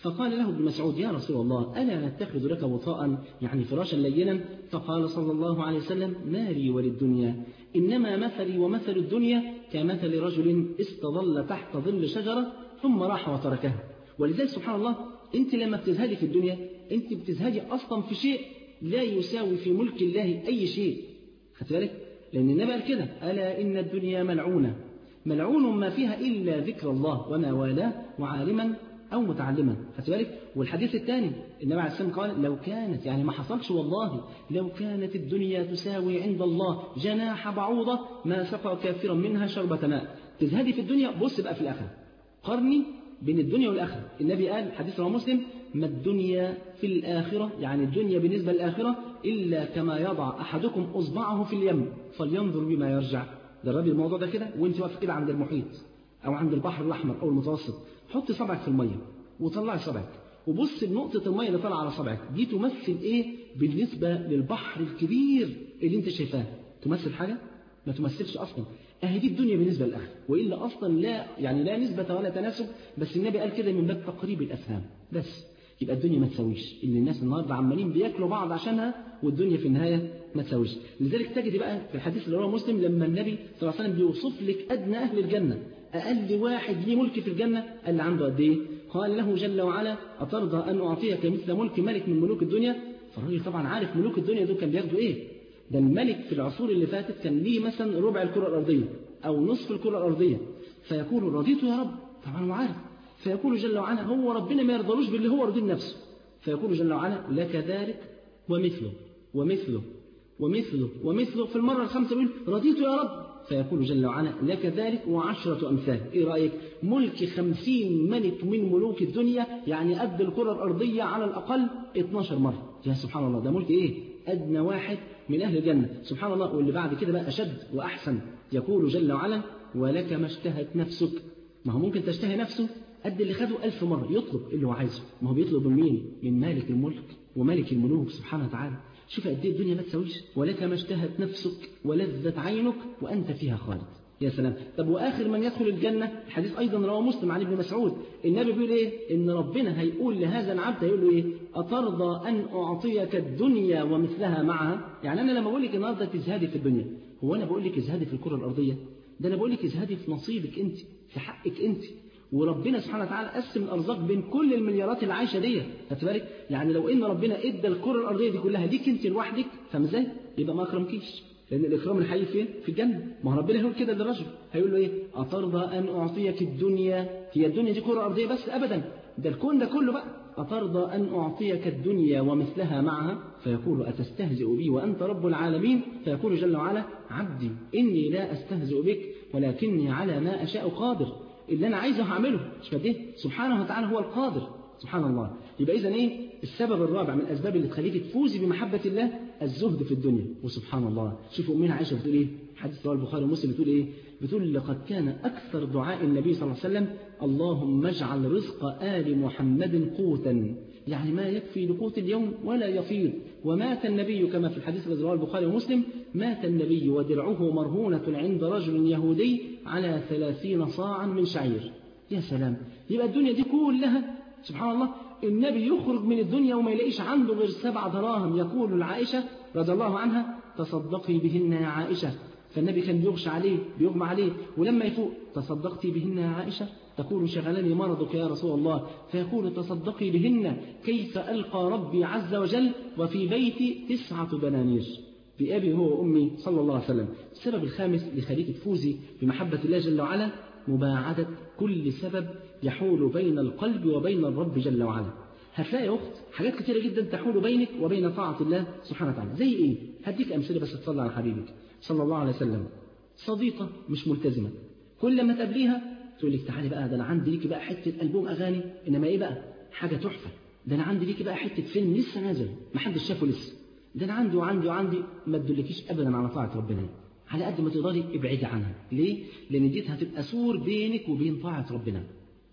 فقال له ابن مسعود يا رسول الله ألا نتخذ لك وطاء يعني فراشا لينا فقال صلى الله عليه وسلم ما لي وللدنيا إنما مثلي ومثل الدنيا كمثل رجل استظل تحت ظل شجرة ثم راح وتركها ولذلك سبحان الله أنت لما بتزهدي في الدنيا أنت بتزهدي أصلا في شيء لا يساوي في ملك الله أي شيء خدت بالك لأن النبي قال كده ألا إن الدنيا ملعونة ملعون ما فيها إلا ذكر الله وما والاه وعالما أو متعلما خدت بالك والحديث الثاني النبي عليه السلام قال لو كانت يعني ما حصلش والله لو كانت الدنيا تساوي عند الله جناح بعوضة ما سقى كافرا منها شربة ماء تزهدي في الدنيا بص بقى في الآخرة قرني بين الدنيا والآخرة النبي قال حديث رواه مسلم ما الدنيا في الآخرة يعني الدنيا بالنسبة للآخرة إلا كما يضع أحدكم أصبعه في اليم فلينظر بما يرجع جربي الموضوع ده كده وانت واقف كده عند المحيط أو عند البحر الأحمر أو المتوسط حط صبعك في المية وطلعي صبعك وبص لنقطة المية اللي طالعة على صبعك دي تمثل إيه بالنسبة للبحر الكبير اللي أنت شايفاه تمثل حاجة؟ ما تمثلش أصلا أهي دي الدنيا بالنسبة للآخرة وإلا أصلا لا يعني لا نسبة ولا تناسب بس النبي قال كده من باب تقريب الأفهام بس يبقى الدنيا ما تساويش إن الناس النهارده عمالين بياكلوا بعض عشانها والدنيا في النهاية ما تساويش لذلك تجد بقى في الحديث اللي رواه مسلم لما النبي صلى الله عليه وسلم بيوصف لك أدنى أهل الجنة أقل واحد ليه ملك في الجنة قال له عنده قد إيه؟ قال له جل وعلا أترضى أن أعطيك مثل ملك ملك من ملوك الدنيا فالراجل طبعا عارف ملوك الدنيا دول كان بياخدوا إيه ده الملك في العصور اللي فاتت كان ليه مثلا ربع الكرة الأرضية أو نصف الكرة الأرضية فيقول رضيت يا رب طبعا هو عارف فيقول جل وعلا هو ربنا ما يرضلوش باللي هو رضي نفسه فيقول جل وعلا لك ذلك ومثله ومثله ومثله ومثله في المرة الخامسة يقول رضيت يا رب فيقول جل وعلا لك ذلك وعشرة أمثال إيه رأيك ملك خمسين ملك من ملوك الدنيا يعني قد الكرة الأرضية على الأقل 12 مرة يا سبحان الله ده ملك إيه أدنى واحد من أهل الجنة سبحان الله واللي بعد كده بقى أشد وأحسن يقول جل وعلا ولك ما اشتهت نفسك ما هو ممكن تشتهي نفسه قد اللي خده ألف مرة يطلب اللي هو عايزه ما هو بيطلب من مين من مالك الملك وملك الملوك سبحانه وتعالى شوف قد ايه الدنيا ما تساويش ولك ما اشتهت نفسك ولذت عينك وأنت فيها خالد يا سلام طب وآخر من يدخل الجنة الحديث أيضا رواه مسلم عن ابن مسعود النبي بيقول إيه إن ربنا هيقول لهذا العبد هيقول له إيه أترضى أن أعطيك الدنيا ومثلها معها يعني أنا لما بقول لك النهارده تزهدي في الدنيا هو أنا بقول لك ازهدي في الكرة الأرضية ده أنا بقول لك ازهدي في نصيبك أنت في حقك أنت وربنا سبحانه وتعالى قسم الارزاق بين كل المليارات اللي عايشه دي خدت بالك يعني لو ان ربنا ادى الكره الارضيه دي كلها ليك انت لوحدك فاهم ازاي يبقى ما اكرمكيش لان الاكرام الحقيقي فين في الجنه ما هو ربنا هيقول كده للرجل هيقول له ايه اترضى ان اعطيك الدنيا هي الدنيا دي كره ارضيه بس ابدا ده الكون ده كله بقى أترضى أن أعطيك الدنيا ومثلها معها فيقول أتستهزئ بي وأنت رب العالمين فيقول جل وعلا عبدي إني لا أستهزئ بك ولكني على ما أشاء قادر اللي أنا عايزه هعمله مش فاهم سبحانه وتعالى هو القادر سبحان الله يبقى إذا إيه السبب الرابع من الأسباب اللي تخليك تفوزي بمحبة الله الزهد في الدنيا وسبحان الله شوفوا أمنا عائشة بتقول إيه حديث رواه البخاري ومسلم بتقول إيه بتقول لقد كان أكثر دعاء النبي صلى الله عليه وسلم اللهم اجعل رزق آل محمد قوتا يعني ما يكفي لقوت اليوم ولا يفيض ومات النبي كما في الحديث الذي رواه البخاري ومسلم مات النبي ودرعه مرهونة عند رجل يهودي على ثلاثين صاعا من شعير يا سلام يبقى الدنيا دي كلها سبحان الله النبي يخرج من الدنيا وما يلاقيش عنده غير سبع دراهم يقول لعائشة رضي الله عنها تصدقي بهن يا عائشة فالنبي كان بيغشى عليه بيغمى عليه ولما يفوق تصدقتي بهن يا عائشة تقول شغلني مرضك يا رسول الله فيقول تصدقي بهن كيف ألقى ربي عز وجل وفي بيتي تسعة دنانير بأبي هو وأمي صلى الله عليه وسلم السبب الخامس لخليك تفوزي بمحبة الله جل وعلا مباعدة كل سبب يحول بين القلب وبين الرب جل وعلا هتلاقي يا أخت حاجات كتيرة جدا تحول بينك وبين طاعة الله سبحانه وتعالى زي إيه؟ هديك أمثلة بس تصلي على حبيبك صلى الله عليه وسلم صديقة مش ملتزمة كل ما تقابليها تقول لك تعالي بقى ده أنا عندي ليكي بقى حتة ألبوم أغاني إنما إيه بقى؟ حاجة تحفة ده أنا عندي ليكي بقى حتة فيلم لسه نازل ما حدش شافه لسه ده أنا عندي وعندي وعندي ما تدلكيش أبدا على طاعة ربنا على قد ما تقدري ابعدي عنها ليه؟ لأن دي هتبقى سور بينك وبين طاعة ربنا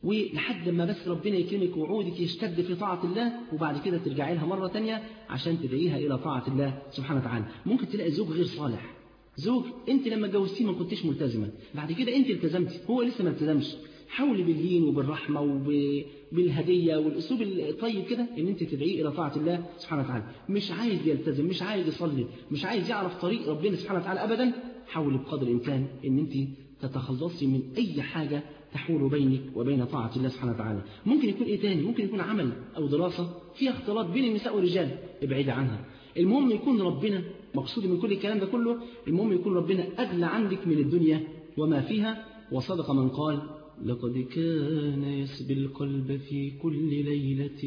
ولحد ما بس ربنا يكرمك وعودك يشتد في طاعة الله وبعد كده ترجعي لها مرة تانية عشان تدعيها إلى طاعة الله سبحانه وتعالى ممكن تلاقي زوج غير صالح زوج انت لما اتجوزتيه ما كنتيش ملتزمه بعد كده انت التزمتي هو لسه ما التزمش حاولي باللين وبالرحمة وبالهدية والأسلوب الطيب كده إن أنت تدعيه إلى طاعة الله سبحانه وتعالى مش عايز يلتزم مش عايز يصلي مش عايز يعرف طريق ربنا سبحانه وتعالى أبدا حاولي بقدر الإمكان إن أنت تتخلصي من أي حاجة تحول بينك وبين طاعة الله سبحانه وتعالى ممكن يكون إيه تاني ممكن يكون عمل أو دراسة فيها اختلاط بين النساء والرجال ابعدي عنها المهم يكون ربنا مقصود من كل الكلام ده كله المهم يكون ربنا أغلى عندك من الدنيا وما فيها وصدق من قال لقد كان يسبي القلب في كل ليلة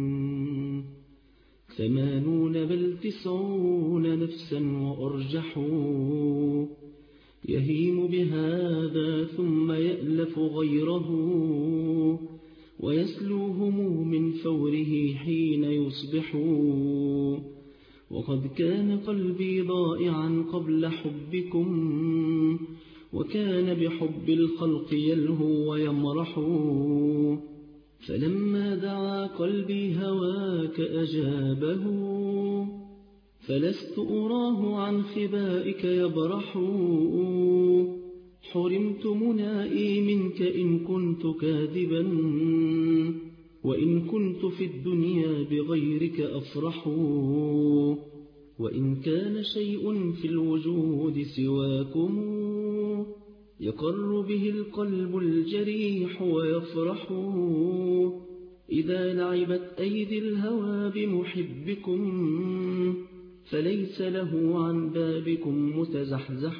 ثمانون بل تسعون نفسا وأرجحوا يهيم بهذا ثم يألف غيره ويسلوهم من فوره حين يصبح وقد كان قلبي ضائعا قبل حبكم وكان بحب الخلق يلهو ويمرح فلما دعا قلبي هواك أجابه فلست أراه عن خبائك يبرح حرمت منائي منك إن كنت كاذبا وإن كنت في الدنيا بغيرك أفرح وإن كان شيء في الوجود سواكم يقر به القلب الجريح ويفرح إذا لعبت أيدي الهوى بمحبكم فليس له عن بابكم متزحزح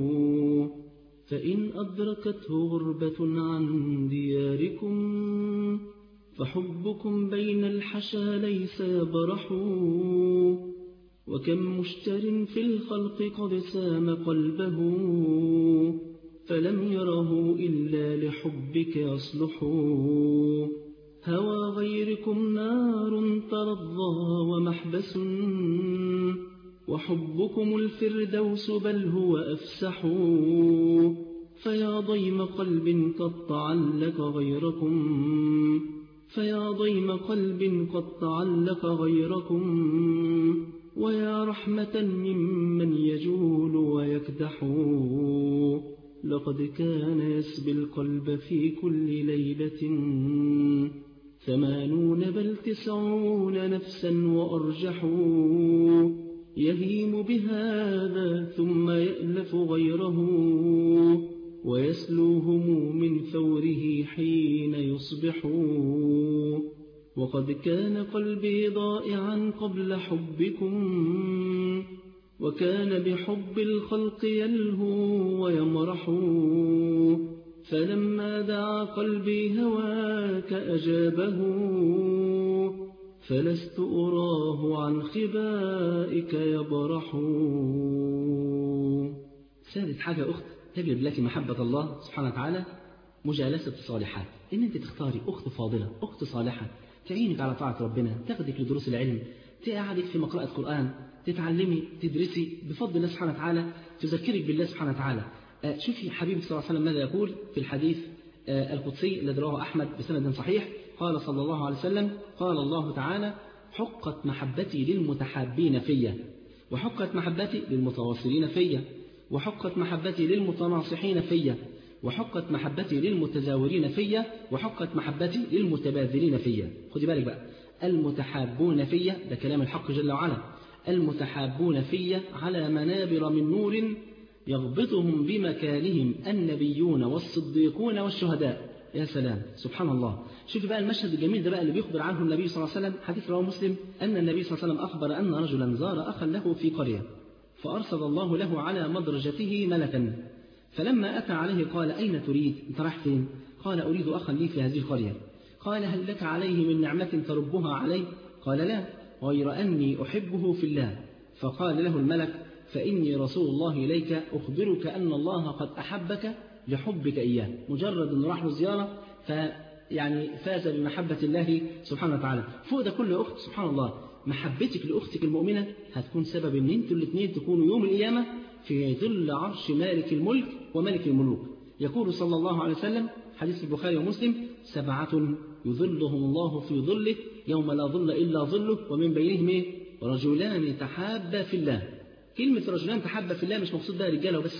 فإن أدركته غربة عن دياركم فحبكم بين الحشا ليس يبرح وكم مشتر في الخلق قد سام قلبه فلم يره إلا لحبك يصلح هوى غيركم نار ترضى ومحبس وحبكم الفردوس بل هو أفسح فيا ضيم قلب قد تعلق غيركم فيا ضيم قلب قد تعلق غيركم ويا رحمة ممن يجول ويكدح لقد كان يسبي القلب في كل ليلة ثمانون بل تسعون نفسا وأرجحوا يهيم بهذا ثم يألف غيره ويسلوهم من ثوره حين يصبحوا وقد كان قلبي ضائعا قبل حبكم وكان بحب الخلق يلهو ويمرح فلما دعا قلبي هواك أجابه فلست أراه عن خبائك يبرح ثالث حاجة أخت تجلب لك محبة الله سبحانه وتعالى مجالسة الصالحات إن أنت تختاري أخت فاضلة أخت صالحة تعينك على طاعة ربنا تاخدك لدروس العلم تقعدك في مقرأة قرآن تتعلمي تدرسي بفضل الله سبحانه وتعالى تذكرك بالله سبحانه وتعالى شوفي حبيبي صلى الله عليه وسلم ماذا يقول في الحديث القدسي الذي رواه أحمد بسند صحيح قال صلى الله عليه وسلم قال الله تعالى حقت محبتي للمتحابين فيا وحقت محبتي للمتواصلين فيا وحقت محبتي للمتناصحين فيا وحقت محبتي للمتزاورين فيا وحقت محبتي للمتبادلين فيا خدي بالك بقى المتحابون فيا ده كلام الحق جل وعلا المتحابون فيا على منابر من نور يغبطهم بمكانهم النبيون والصديقون والشهداء يا سلام سبحان الله شوف بقى المشهد الجميل ده بقى اللي بيخبر عنه النبي صلى الله عليه وسلم حديث رواه مسلم أن النبي صلى الله عليه وسلم أخبر أن رجلا زار أخا له في قرية فأرسل الله له على مدرجته ملكا فلما أتى عليه قال أين تريد أنت رايح فين قال أريد أخا لي في هذه القرية قال هل لك عليه من نعمة تربها علي قال لا غير أني أحبه في الله فقال له الملك فإني رسول الله إليك أخبرك أن الله قد أحبك لحبك إياه مجرد أنه راح له زيارة فيعني فاز بمحبة الله سبحانه وتعالى فوق ده كل أخت سبحان الله محبتك لأختك المؤمنة هتكون سبب أن أنتوا الاثنين تكونوا يوم القيامة في ظل عرش مالك الملك وملك الملوك يقول صلى الله عليه وسلم حديث البخاري ومسلم سبعة يظلهم الله في ظله يوم لا ظل إلا ظله ومن بينهم إيه؟ رجلان تحابا في الله كلمة رجلان تحابا في الله مش مقصود بها رجالة وبس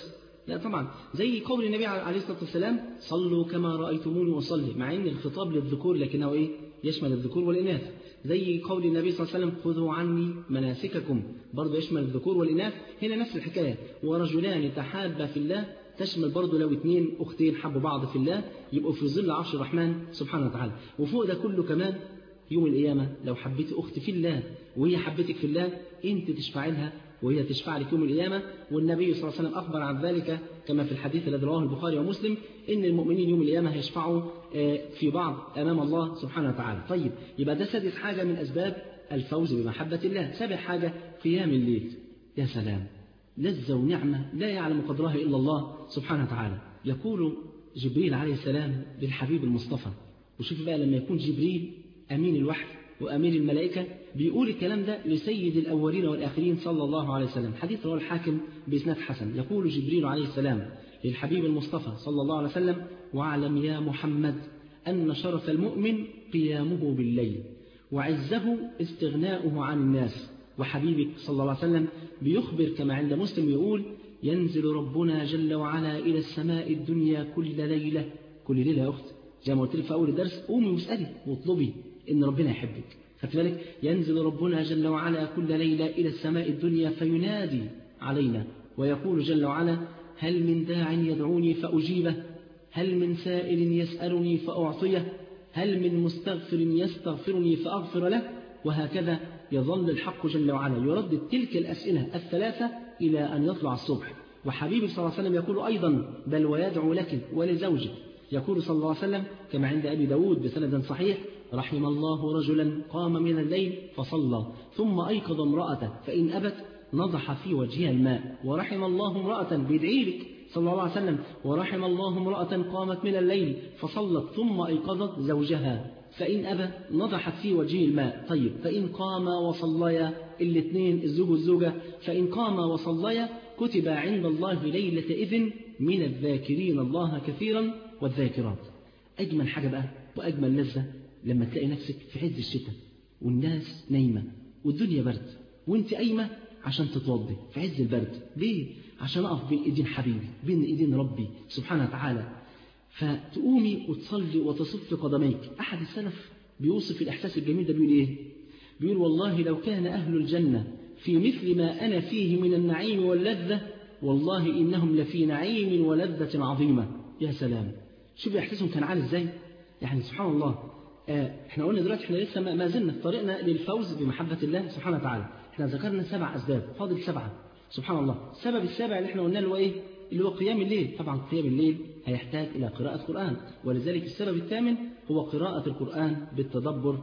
لا طبعا زي قول النبي عليه الصلاة والسلام صلوا كما رأيتموني أصلي مع أن الخطاب للذكور لكنه إيه يشمل الذكور والإناث زي قول النبي صلى الله عليه وسلم خذوا عني مناسككم برضه يشمل الذكور والإناث هنا نفس الحكاية ورجلان تحابا في الله تشمل برضه لو اتنين أختين حبوا بعض في الله يبقوا في ظل عرش الرحمن سبحانه وتعالى وفوق ده كله كمان يوم القيامة لو حبيت أخت في الله وهي حبتك في الله أنت تشفع لها وهي تشفع لك يوم القيامة والنبي صلى الله عليه وسلم أخبر عن ذلك كما في الحديث الذي رواه البخاري ومسلم إن المؤمنين يوم القيامة هيشفعوا في بعض أمام الله سبحانه وتعالى طيب يبقى ده سادس حاجة من أسباب الفوز بمحبة الله سابع حاجة قيام الليل يا سلام لذة ونعمة لا يعلم قدرها إلا الله سبحانه وتعالى يقول جبريل عليه السلام للحبيب المصطفى وشوف بقى لما يكون جبريل أمين الوحي وأمير الملائكة بيقول الكلام ده لسيد الأولين والآخرين صلى الله عليه وسلم حديث رواه الحاكم بإسناد حسن يقول جبريل عليه السلام للحبيب المصطفى صلى الله عليه وسلم واعلم يا محمد أن شرف المؤمن قيامه بالليل وعزه استغناؤه عن الناس وحبيبك صلى الله عليه وسلم بيخبر كما عند مسلم يقول ينزل ربنا جل وعلا إلى السماء الدنيا كل ليلة كل ليلة يا أخت زي ما قلت لك في أول الدرس قومي واسألي واطلبي إن ربنا يحبك خدت بالك ينزل ربنا جل وعلا كل ليلة إلى السماء الدنيا فينادي علينا ويقول جل وعلا هل من داع يدعوني فأجيبه هل من سائل يسألني فأعطيه هل من مستغفر يستغفرني فأغفر له وهكذا يظل الحق جل وعلا يردد تلك الأسئلة الثلاثة إلى أن يطلع الصبح وحبيبي صلى الله عليه وسلم يقول أيضا بل ويدعو لك ولزوجك يقول صلى الله عليه وسلم كما عند أبي داود بسند صحيح رحم الله رجلا قام من الليل فصلى ثم أيقظ امرأته فإن أبت نضح في وجهها الماء ورحم الله امرأة بيدعي لك صلى الله عليه وسلم ورحم الله امرأة قامت من الليل فصلت ثم أيقظت زوجها فإن أبى نضحت في وجهه الماء طيب فإن قام وصليا الاثنين الزوج والزوجة فإن قام وصليا كتب عند الله ليلة إذن من الذاكرين الله كثيرا والذاكرات أجمل حاجة بقى وأجمل لذة لما تلاقي نفسك في عز الشتاء والناس نايمة والدنيا برد وانت قايمة عشان تتوضي في عز البرد ليه؟ عشان أقف بين إيدين حبيبي بين إيدين ربي سبحانه وتعالى فتقومي وتصلي وتصف قدميك أحد السلف بيوصف الإحساس الجميل ده بيقول إيه بيقول والله لو كان أهل الجنة في مثل ما أنا فيه من النعيم واللذة والله إنهم لفي نعيم ولذة عظيمة يا سلام شوف إحساسهم كان عالي إزاي يعني سبحان الله آه احنا قلنا دلوقتي احنا لسه ما زلنا في طريقنا للفوز بمحبة الله سبحانه وتعالى احنا ذكرنا سبع أسباب فاضل سبعة سبحان الله السبب السابع اللي احنا قلنا اللي هو ايه اللي هو قيام الليل طبعا قيام الليل هيحتاج إلى قراءة قرآن ولذلك السبب الثامن هو قراءة القرآن بالتدبر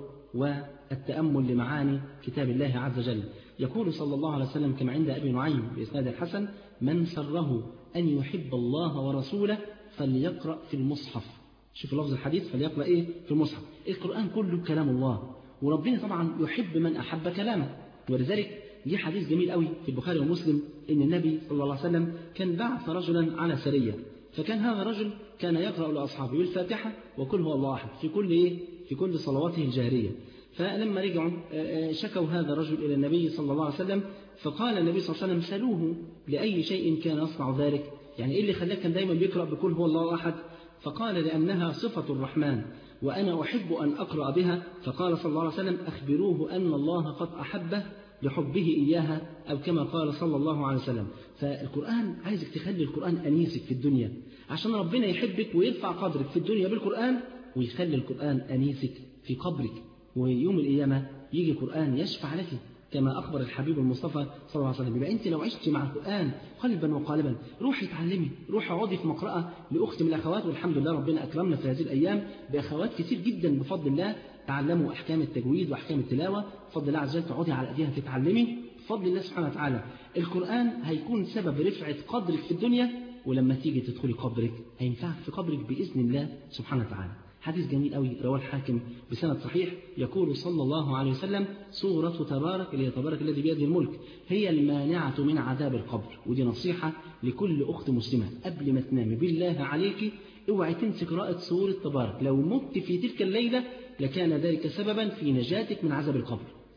والتأمل لمعاني كتاب الله عز وجل يقول صلى الله عليه وسلم كما عند أبي نعيم بإسناد الحسن من سره أن يحب الله ورسوله فليقرأ في المصحف شوف لفظ الحديث فليقرأ إيه في المصحف القرآن كله كلام الله وربنا طبعا يحب من أحب كلامه ولذلك جه حديث جميل قوي في البخاري ومسلم ان النبي صلى الله عليه وسلم كان بعث رجلا على سريه فكان هذا الرجل كان يقرا لاصحابه الفاتحه وكل هو الله احد في كل ايه في كل صلواته الجهريه فلما رجعوا شكوا هذا الرجل الى النبي صلى الله عليه وسلم فقال النبي صلى الله عليه وسلم سالوه لاي شيء كان يصنع ذلك يعني ايه اللي خلاه كان دايما بيقرا بكل هو الله احد فقال لانها صفه الرحمن وانا احب ان اقرا بها فقال صلى الله عليه وسلم اخبروه ان الله قد احبه لحبه إياها أو كما قال صلى الله عليه وسلم فالقرآن عايزك تخلي القرآن أنيسك في الدنيا عشان ربنا يحبك ويرفع قدرك في الدنيا بالقرآن ويخلي القرآن أنيسك في قبرك ويوم القيامة يجي القرآن يشفع لك كما أخبر الحبيب المصطفى صلى الله عليه وسلم يبقى أنت لو عشت مع القرآن قلبا وقالبا روحي اتعلمي روحي اقعدي في مقرأة لأخت من الأخوات والحمد لله ربنا أكرمنا في هذه الأيام بأخوات كتير جدا بفضل الله تعلموا أحكام التجويد وأحكام التلاوة بفضل الله عز وجل تقعدي على أيديها تتعلمي بفضل الله سبحانه وتعالى القرآن هيكون سبب رفعة قدرك في الدنيا ولما تيجي تدخلي قبرك هينفعك في قبرك بإذن الله سبحانه وتعالى حديث جميل قوي رواه الحاكم بسند صحيح يقول صلى الله عليه وسلم سورة تبارك اللي هي تبارك الذي بيده الملك هي المانعة من عذاب القبر ودي نصيحة لكل أخت مسلمة قبل ما تنامي بالله عليك اوعي تنسي قراءة سورة تبارك لو مت في تلك الليلة لكان ذلك سببا في نجاتك من عذاب القبر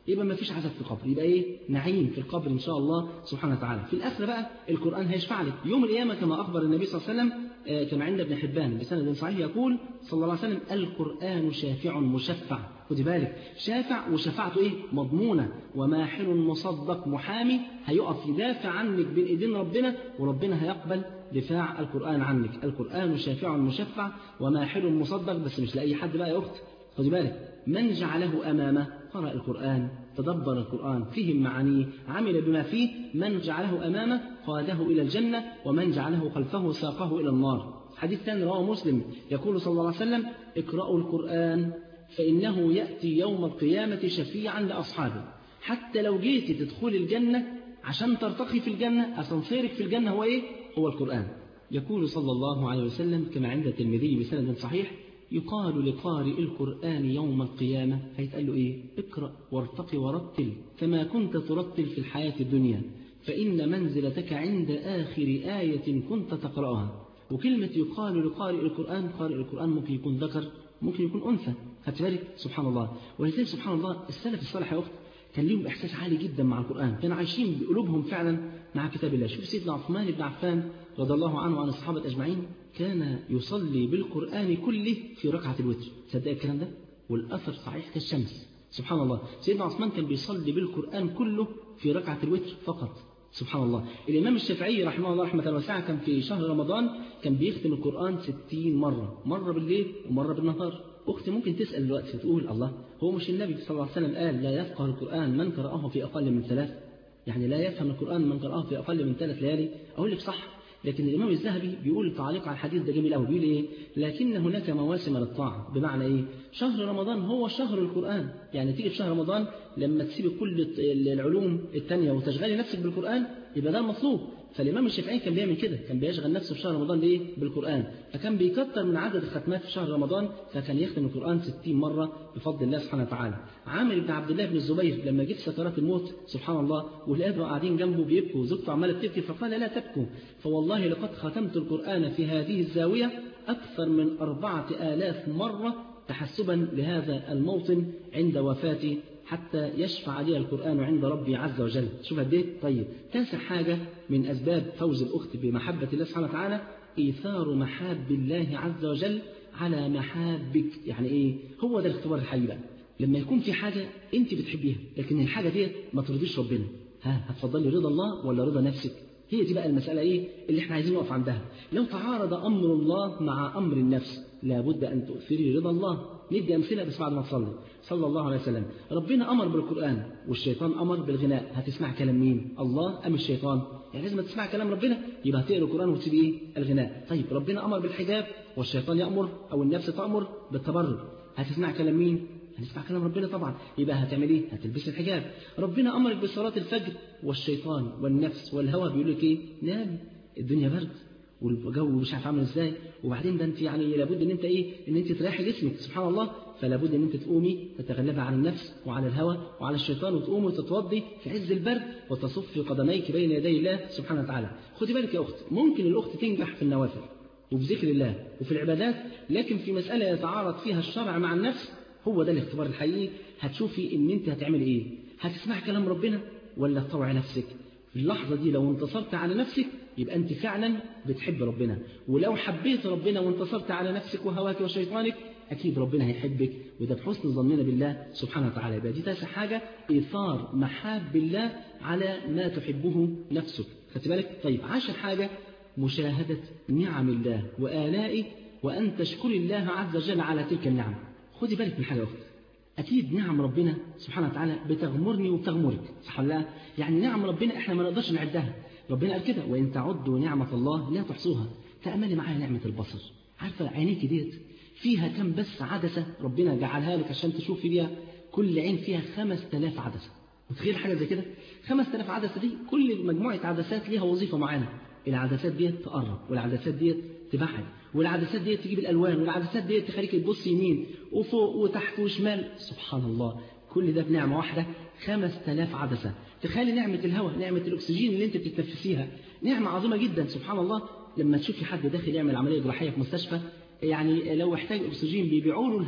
يبقى ما فيش عذاب في القبر يبقى ايه نعيم في القبر ان شاء الله سبحانه وتعالى في الاخره بقى القران هيشفع لك يوم القيامه كما اخبر النبي صلى الله عليه وسلم آه، كما عند ابن حبان بسند صحيح يقول صلى الله عليه وسلم القران شافع مشفع خدي بالك شافع وشفاعته ايه مضمونه وماحل مصدق محامي هيقف يدافع عنك بين ايدين ربنا وربنا هيقبل دفاع القران عنك القران شافع مشفع وماحل مصدق بس مش لاي حد بقى يا اخت خدي بالك من جعله امامه قرأ القرآن تدبر القرآن فهم معانيه عمل بما فيه من جعله أمامه قاده إلى الجنة ومن جعله خلفه ساقه إلى النار حديث ثاني رواه مسلم يقول صلى الله عليه وسلم اقرأوا القرآن فإنه يأتي يوم القيامة شفيعا لأصحابه حتى لو جيت تدخل الجنة عشان ترتقي في الجنة أسانسيرك في الجنة هو إيه؟ هو القرآن يقول صلى الله عليه وسلم كما عند الترمذي بسند صحيح يقال لقارئ القرآن يوم القيامة هيتقال له إيه؟ اقرأ وارتق ورتل كما كنت ترتل في الحياة الدنيا فإن منزلتك عند آخر آية كنت تقرأها وكلمة يقال لقارئ القرآن قارئ القرآن ممكن يكون ذكر ممكن يكون أنثى خدت بالك سبحان الله ولذلك سبحان الله السلف الصالح يا أخت كان ليهم إحساس عالي جدا مع القرآن كانوا عايشين بقلوبهم فعلا مع كتاب الله شوف سيدنا عثمان بن عفان رضي الله عنه وعن الصحابة أجمعين كان يصلي بالقرآن كله في ركعة الوتر تصدق الكلام ده والأثر صحيح كالشمس سبحان الله سيدنا عثمان كان بيصلي بالقرآن كله في ركعة الوتر فقط سبحان الله الإمام الشافعي رحمه الله رحمة واسعة كان في شهر رمضان كان بيختم القرآن ستين مرة مرة بالليل ومرة بالنهار أختي ممكن تسأل دلوقتي تقول الله هو مش النبي صلى الله عليه وسلم قال لا يفقه القرآن من قرأه في أقل من ثلاث يعني لا يفهم القرآن من قرأه في أقل من ثلاث ليالي أقول لك صح لكن الإمام الذهبي بيقول تعليق على الحديث ده جميل قوي بيقول إيه لكن هناك مواسم للطاعة بمعنى إيه شهر رمضان هو شهر القرآن يعني تيجي في شهر رمضان لما تسيب كل العلوم التانية وتشغلي نفسك بالقرآن يبقى ده المطلوب فالإمام الشافعي كان بيعمل كده كان بيشغل نفسه في شهر رمضان ليه بالقرآن فكان بيكتر من عدد الختمات في شهر رمضان فكان يختم القرآن 60 مرة بفضل الله سبحانه وتعالى عامر بن عبد الله بن الزبير لما جه سكرات الموت سبحان الله والأهل قاعدين جنبه بيبكوا وزوجته عمالة بتبكي فقال لا تبكوا فوالله لقد ختمت القرآن في هذه الزاوية أكثر من أربعة آلاف مرة تحسبا لهذا الموطن عند وفاتي حتى يشفع لي القرآن عند ربي عز وجل شوف قد ايه طيب تاسع حاجة من أسباب فوز الأخت بمحبة الله سبحانه وتعالى إيثار محاب الله عز وجل على محابك يعني إيه هو ده الاختبار الحقيقي بقى لما يكون في حاجة أنت بتحبيها لكن الحاجة دي ما ترضيش ربنا ها هتفضلي رضا الله ولا رضا نفسك هي دي بقى المسألة إيه اللي احنا عايزين نقف عندها لو تعارض أمر الله مع أمر النفس لابد أن تؤثري رضا الله ندي أمثلة بس بعد ما تصلي صلى الله عليه وسلم ربنا أمر بالقرآن والشيطان أمر بالغناء هتسمع كلام مين الله أم الشيطان يعني لازم تسمع كلام ربنا يبقى هتقرا القرآن وتسيب إيه الغناء طيب ربنا أمر بالحجاب والشيطان يأمر أو النفس تأمر بالتبرج هتسمع كلام مين هتسمع كلام ربنا طبعا يبقى هتعمل ايه هتلبس الحجاب ربنا امرك بصلاه الفجر والشيطان والنفس والهوى بيقول لك ايه نام الدنيا برد والجو مش عارف عامل ازاي وبعدين ده انت يعني لابد ان انت ايه ان انت تريحي جسمك سبحان الله فلا بد ان انت تقومي تتغلبي على النفس وعلى الهوى وعلى الشيطان وتقومي وتتوضي في عز البرد وتصفي قدميك بين يدي الله سبحانه وتعالى خدي بالك يا اخت ممكن الاخت تنجح في النوافل وفي ذكر الله وفي العبادات لكن في مسألة يتعارض فيها الشرع مع النفس هو ده الاختبار الحقيقي هتشوفي ان انت هتعمل ايه هتسمع كلام ربنا ولا تطوعي نفسك في اللحظة دي لو انتصرت على نفسك يبقى انت فعلا بتحب ربنا ولو حبيت ربنا وانتصرت على نفسك وهواك وشيطانك أكيد ربنا هيحبك وده بحسن ظننا بالله سبحانه وتعالى يبقى دي تاسع حاجة إيثار محاب الله على ما تحبه نفسك خدت بالك طيب عاشر حاجة مشاهدة نعم الله وآلائه وأن تشكر الله عز وجل على تلك النعم خدي بالك من حاجة أخرى أكيد نعم ربنا سبحانه وتعالى بتغمرني وبتغمرك صح ولا لا؟ يعني نعم ربنا إحنا ما نقدرش نعدها ربنا قال كده وإن تعدوا نعمة الله لا تحصوها تأملي معايا نعمة البصر عارفة عينيك ديت فيها كم بس عدسة ربنا جعلها لك عشان تشوفي بيها كل عين فيها خمس تلاف عدسة متخيل حاجة زي كده خمس تلاف عدسة دي كل مجموعة عدسات ليها وظيفة معينة العدسات ديت تقرب والعدسات ديت تبعد والعدسات ديت تجيب الألوان والعدسات ديت تخليك تبص يمين وفوق وتحت وشمال سبحان الله كل ده بنعمة واحدة خمس تلاف عدسة تخيلي نعمة الهواء نعمة الأكسجين اللي أنت بتتنفسيها نعمة عظيمة جدا سبحان الله لما تشوفي حد داخل يعمل عملية جراحية في مستشفى يعني لو احتاج أكسجين بيبيعوا له الهواء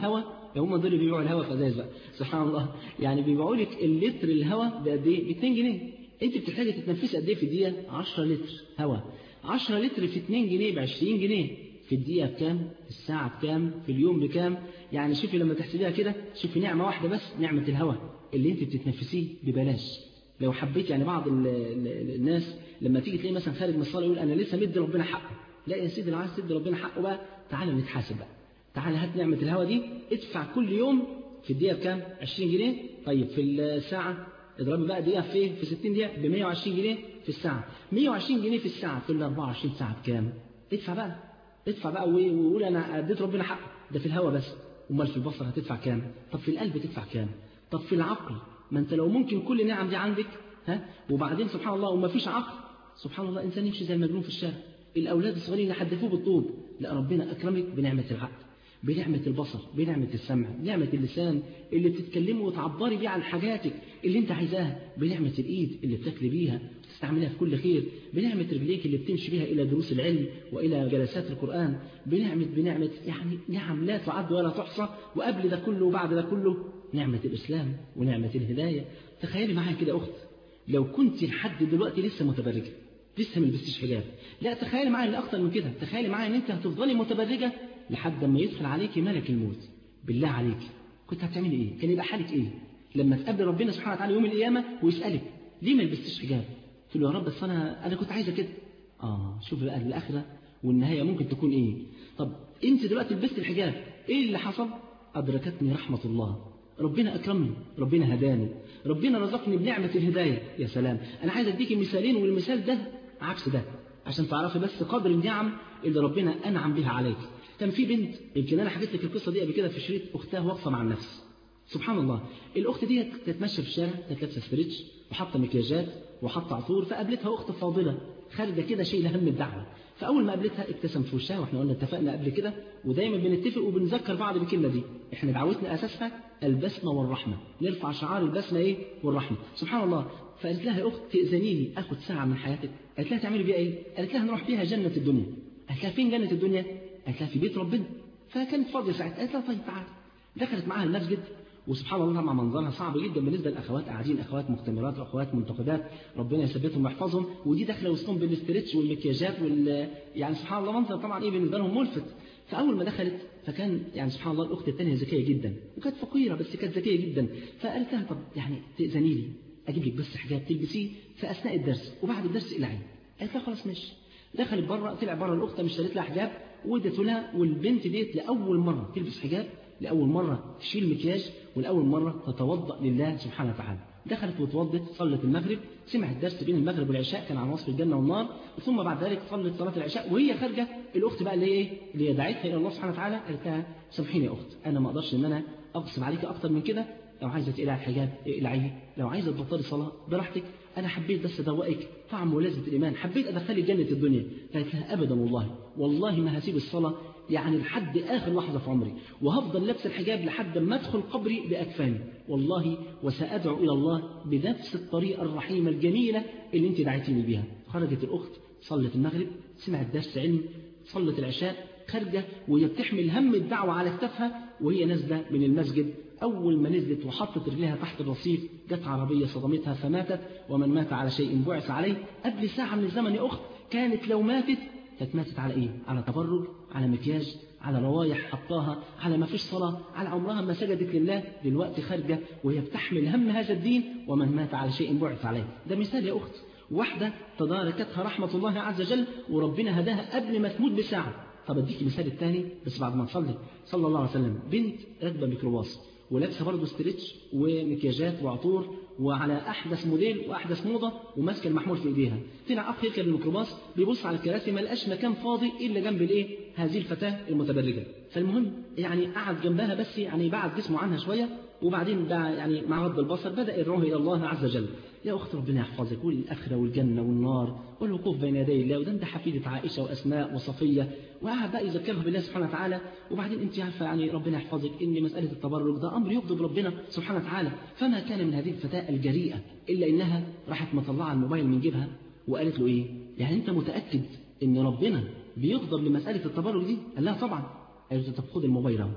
هم دول اللي بيبيعوا الهواء في ازايز بقى سبحان الله يعني بيبيعوا لك اللتر الهواء بقد ايه ب 2 جنيه انت بتحتاجي تتنفسي قد ايه في الدقيقه 10 لتر هواء 10 لتر في 2 جنيه ب 20 جنيه في الدقيقه بكام في الساعه بكام في اليوم بكام يعني شوفي لما تحسبيها كده شوفي نعمه واحده بس نعمه الهواء اللي انت بتتنفسيه ببلاش لو حبيت يعني بعض ال ال الناس لما تيجي تلاقي مثلا خارج من الصلاه يقول انا لسه مدي ربنا حقه لا يا سيدي لو عايز تدي ربنا حقه بقى تعالى نتحاسب بقى تعالى هات نعمة الهوا دي ادفع كل يوم في الدقيقة بكام 20 جنيه طيب في الساعة اضربي بقى دقيقة في ايه في 60 دقيقة ب 120 جنيه في الساعة 120 جنيه في الساعة في ال 24 ساعة بكام ادفع بقى ادفع بقى وقول انا اديت ربنا حقه ده في الهوا بس امال في البصر هتدفع كام طب في القلب تدفع كام طب في العقل ما انت لو ممكن كل النعم دي عندك ها وبعدين سبحان الله وما فيش عقل سبحان الله انسان يمشي زي المجنون في الشارع الاولاد الصغيرين يحدفوه بالطوب لا ربنا اكرمك بنعمه العقل بنعمة البصر بنعمة السمع بنعمة اللسان اللي بتتكلمي وتعبري بيه عن حاجاتك اللي انت عايزاها بنعمة الإيد اللي بتاكلي بيها تستعملها في كل خير بنعمة رجليك اللي بتمشي بيها إلى دروس العلم وإلى جلسات القرآن بنعمة بنعمة يعني نعم لا تعد ولا تحصى وقبل ده كله وبعد ده كله نعمة الإسلام ونعمة الهداية تخيلي معايا كده أخت لو كنت لحد دلوقتي لسه متبرجة لسه ما لبستيش حجاب لا تخيلي معايا ان اكتر من كده تخيلي معايا ان انت هتفضلي متبرجه لحد ما يدخل عليكي ملك الموت بالله عليك كنت هتعملي ايه كان يبقى حالك ايه لما تقابل ربنا سبحانه وتعالى يوم القيامه ويسالك ليه ما لبستيش حجاب تقول له يا رب بس انا انا كنت عايزه كده اه شوف بقى الاخره والنهايه ممكن تكون ايه طب انت دلوقتي لبست الحجاب ايه اللي حصل ادركتني رحمه الله ربنا أكرمني ربنا هداني ربنا رزقني بنعمة الهداية يا سلام أنا عايز أديك مثالين والمثال ده عكس ده عشان تعرفي بس قدر النعم اللي ربنا أنعم بها عليك كان في بنت يمكن أنا حكيت لك القصة دي قبل كده في شريط أختها واقفة مع النفس سبحان الله الأخت دي تتمشى في الشارع كانت لابسة ستريتش وحاطة مكياجات وحاطة عطور فقابلتها أخت فاضلة خارجة كده شايلة هم الدعوة فأول ما قابلتها ابتسم في وشها واحنا قلنا اتفقنا قبل كده ودايما بنتفق وبنذكر بعض بالكلمة دي احنا دعوتنا أساسها البسمة والرحمة نرفع شعار البسمة ايه والرحمة سبحان الله فقالت لها يا أخت تأذني لي أخد ساعة من حياتك قالت لها تعملي بيها ايه قالت لها نروح بيها جنة الدنيا قالت لها فين جنة الدنيا قالت لها في بيت ربنا فكانت فاضية ساعتها قالت لها طيب تعالى دخلت معاها المسجد وسبحان الله طبعا منظرها صعب جدا بالنسبه للاخوات قاعدين اخوات مختمرات واخوات منتقدات ربنا يثبتهم ويحفظهم ودي داخله وسطهم بالاسترتش والمكياجات وال يعني سبحان الله منظر طبعا ايه بالنسبه لهم ملفت فاول ما دخلت فكان يعني سبحان الله الاخت الثانيه ذكيه جدا وكانت فقيره بس كانت ذكيه جدا فقالت لها طب يعني تاذني لي اجيب لك بس حجاب تلبسيه في اثناء الدرس وبعد الدرس العي قالت لها خلاص ماشي دخلت بره طلع بره الاخت مش شالت لها حجاب وادته لها والبنت ديت لاول مره تلبس حجاب لأول مرة تشيل مكياج ولأول مرة تتوضأ لله سبحانه وتعالى دخلت وتوضت صلت المغرب سمعت درس بين المغرب والعشاء كان عن وصف الجنة والنار ثم بعد ذلك صلت صلاة العشاء وهي خارجة الأخت بقى اللي هي إيه اللي هي دعتها إلى الله سبحانه وتعالى قالت لها سامحيني يا أخت أنا ما أقدرش إن أنا أغصب عليك أكتر من كده لو عايزة تقلع الحجاب اقلعيه لو عايزة تبطلي صلاة براحتك أنا حبيت بس أدوقك طعم ولذة الإيمان حبيت أدخلك جنة الدنيا قالت لها أبدا والله والله ما هسيب الصلاة يعني لحد آخر لحظة في عمري وهفضل لابس الحجاب لحد ما أدخل قبري بأكفاني والله وسأدعو إلى الله بنفس الطريقة الرحيمة الجميلة اللي أنت دعيتيني بيها خرجت الأخت صلت المغرب سمعت درس علم صلت العشاء خارجة وهي بتحمل هم الدعوة على كتفها وهي نازلة من المسجد أول ما نزلت وحطت رجلها تحت الرصيف جت عربية صدمتها فماتت ومن مات على شيء بعث عليه قبل ساعة من الزمن يا أخت كانت لو ماتت كانت ماتت على إيه؟ على تبرج على مكياج على روايح حطاها على ما فيش صلاة على عمرها ما سجدت لله دلوقتي خارجة وهي بتحمل هم هذا الدين ومن مات على شيء بعث عليه ده مثال يا أخت واحدة تداركتها رحمة الله عز وجل وربنا هداها قبل ما تموت بساعة طب اديك مثال الثاني بس بعد ما تصلي صلى الله عليه وسلم بنت راكبه ميكروباص ولابسه برضه ستريتش ومكياجات وعطور وعلى احدث موديل واحدث موضه وماسكه المحمول في ايديها طلع اخ يركب الميكروباص بيبص على الكراسي ما لقاش مكان فاضي الا جنب الايه هذه الفتاه المتبرجه فالمهم يعني قعد جنبها بس يعني بعد جسمه عنها شويه وبعدين بقى يعني مع غض البصر بدا يدعوه الى الله عز وجل يا اخت ربنا يحفظك والاخره والجنه والنار والوقوف بين يدي الله وده انت حفيده عائشه واسماء وصفيه وقعد بقى يذكرها بالله سبحانه وتعالى وبعدين انت عارفه يعني ربنا يحفظك ان مساله التبرج ده امر يغضب ربنا سبحانه وتعالى فما كان من هذه الفتاه الجريئه الا انها راحت مطلعه الموبايل من جيبها وقالت له ايه يعني انت متاكد ان ربنا بيغضب لمساله التبرج دي قال لها طبعا قالت له طب خد الموبايل اهو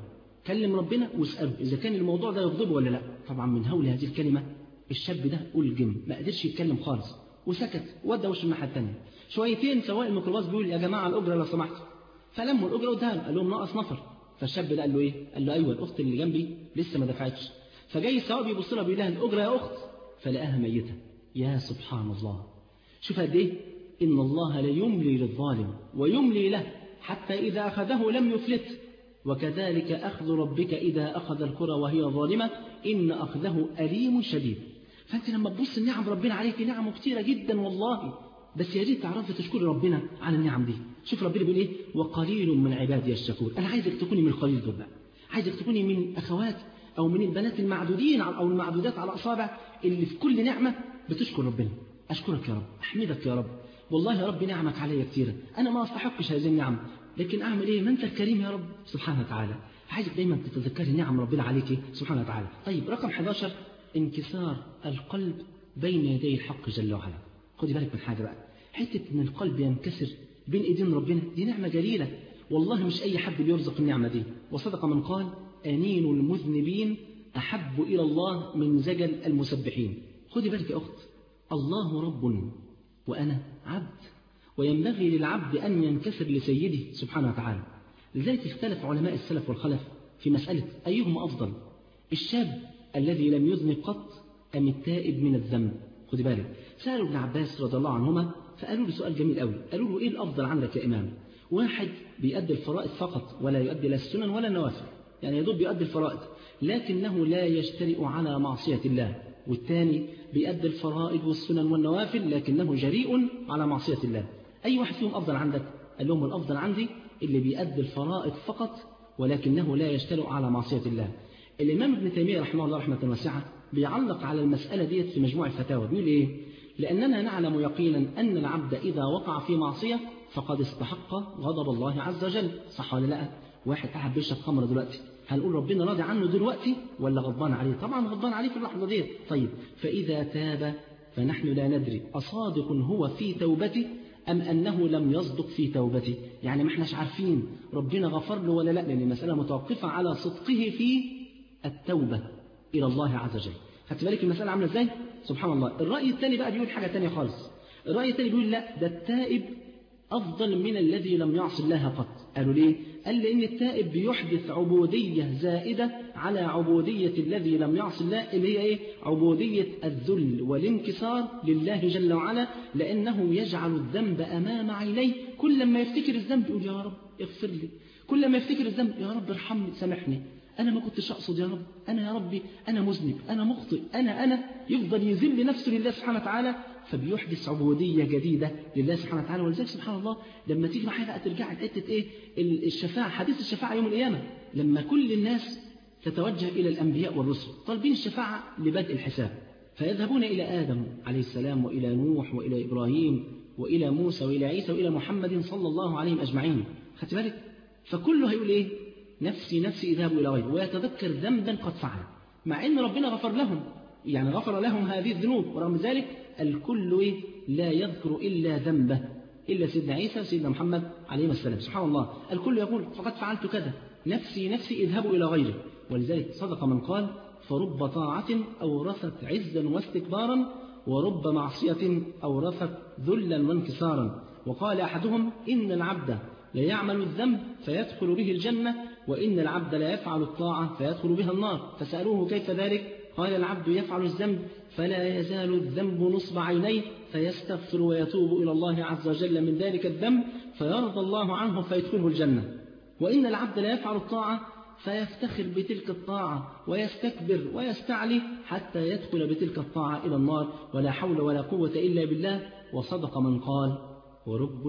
كلم ربنا واسأله إذا كان الموضوع ده يغضبه ولا لا طبعا من هول هذه الكلمة الشاب ده ألجم ما قدرش يتكلم خالص وسكت ودى وش الناحية التانية شويتين سواق الميكروباص بيقول يا جماعة الأجرة لو سمحتوا فلموا الأجرة واداها له قال لهم ناقص نفر فالشاب ده قال له إيه؟ قال له أيوه الأخت اللي جنبي لسه ما دفعتش فجاي السواق بيبص لها بيقول لها الأجرة يا أخت فلقاها ميتة يا سبحان الله شوف قد إيه إن الله لا يملي للظالم ويملي له حتى إذا أخذه لم يفلت وكذلك أخذ ربك إذا أخذ القرى وهي ظالمة إن أخذه أليم شديد فأنت لما تبص النعم ربنا عليك نعم كتيرة جدا والله بس يا ريت تعرفي تشكري ربنا على النعم دي شوف ربنا بيقول ايه وقليل من عبادي الشكور انا عايزك تكوني من القليل دول بقى عايزك تكوني من اخوات او من البنات المعدودين او المعدودات على اصابع اللي في كل نعمه بتشكر ربنا اشكرك يا رب احمدك يا رب والله يا رب نعمك عليا كتيره انا ما استحقش هذه النعم لكن اعمل ايه ما انت الكريم يا رب سبحانه وتعالى عايزك دايما تتذكري نعم ربنا عليك سبحانه وتعالى طيب رقم 11 انكسار القلب بين يدي الحق جل وعلا خدي بالك من حاجه بقى حتة إن القلب ينكسر بين إيدين ربنا دي نعمة جليلة والله مش أي حد بيرزق النعمة دي وصدق من قال أنين المذنبين أحب إلى الله من زجل المسبحين خدي بالك يا أخت الله رب وأنا عبد وينبغي للعبد أن ينكسر لسيده سبحانه وتعالى لذلك اختلف علماء السلف والخلف في مسألة أيهما أفضل الشاب الذي لم يذنب قط أم التائب من الذنب خدي بالك سألوا ابن عباس رضي الله عنهما فقالوا له سؤال جميل قوي قالوا له ايه الافضل عندك يا امام واحد بيؤدي الفرائض فقط ولا يؤدي لا السنن ولا النوافل يعني يدوب بيؤدي الفرائض لكنه لا يجترئ على معصية الله والثاني بيؤدي الفرائض والسنن والنوافل لكنه جريء على معصية الله أي واحد فيهم أفضل عندك قال لهم الأفضل عندي اللي بيؤدي الفرائض فقط ولكنه لا يجترئ على معصية الله الإمام ابن تيمية رحمه الله رحمة واسعة بيعلق على المسألة ديت في مجموع الفتاوى بيقول إيه لأننا نعلم يقينا أن العبد إذا وقع في معصية فقد استحق غضب الله عز وجل صح ولا لا واحد قاعد بيشرب خمر دلوقتي هنقول ربنا راضي عنه دلوقتي ولا غضبان عليه طبعا غضبان عليه في اللحظة ديت طيب فإذا تاب فنحن لا ندري أصادق هو في توبته أم أنه لم يصدق في توبته يعني ما احناش عارفين ربنا غفر له ولا لا لأن المسألة متوقفة على صدقه في التوبة إلى الله عز وجل خدت بالك المسألة عاملة ازاي سبحان الله الرأي الثاني بقى بيقول حاجة ثانيه خالص الرأي الثاني بيقول لا ده التائب أفضل من الذي لم يعص الله قط قالوا ليه قال لأن التائب بيحدث عبودية زائدة على عبودية الذي لم يعص الله اللي هي إيه عبودية الذل والانكسار لله جل وعلا لأنه يجعل الذنب أمام عينيه كل ما يفتكر الذنب يقول يا رب اغفر لي كل ما يفتكر الذنب يا رب ارحمني سامحني أنا ما كنتش أقصد يا رب أنا يا ربي أنا مذنب أنا مخطئ أنا أنا يفضل يذل نفسه لله سبحانه وتعالى فبيحدث عبودية جديدة لله سبحانه وتعالى ولذلك سبحان الله لما تيجي معايا بقى ترجع لحتة إيه الشفاعة حديث الشفاعة يوم القيامة لما كل الناس تتوجه إلى الأنبياء والرسل طالبين الشفاعة لبدء الحساب فيذهبون إلى آدم عليه السلام وإلى نوح وإلى إبراهيم وإلى موسى وإلى عيسى وإلى محمد صلى الله عليهم أجمعين خدت بالك فكله هيقول إيه نفسي نفسي اذهبوا إلى غيره ويتذكر ذنبا قد فعل مع أن ربنا غفر لهم يعني غفر لهم هذه الذنوب ورغم ذلك الكل إيه؟ لا يذكر إلا ذنبه إلا سيدنا عيسى وسيدنا محمد عليه السلام سبحان الله الكل يقول فقد فعلت كذا نفسي نفسي اذهبوا إلى غيره ولذلك صدق من قال فرب طاعة أورثت عزا واستكبارا ورب معصية أورثت ذلا وانكسارا وقال أحدهم إن العبد ليعمل الذنب فيدخل به الجنة وإن العبد لا يفعل الطاعة فيدخل بها النار فسألوه كيف ذلك قال العبد يفعل الذنب فلا يزال الذنب نصب عينيه فيستغفر ويتوب إلى الله عز وجل من ذلك الذنب فيرضى الله عنه فيدخله الجنة وإن العبد لا يفعل الطاعة فيفتخر بتلك الطاعة ويستكبر ويستعلي حتى يدخل بتلك الطاعة إلى النار ولا حول ولا قوة إلا بالله وصدق من قال ورب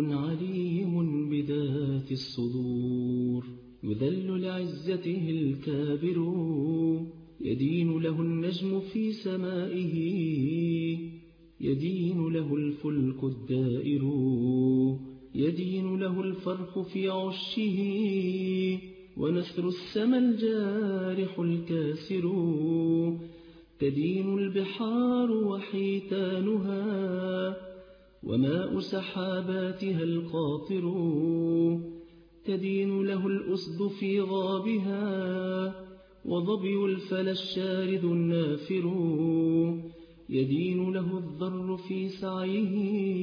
عليم بذات الصدور يذل لعزته الكابر يدين له النجم في سمائه يدين له الفلك الدائر يدين له الفرخ في عشه ونثر السما الجارح الكاسر تدين البحار وحيتانها وماء سحاباتها القاطر تدين له الأسد في غابها وظبي الفلا الشارد النافر يدين له الذر في سعيه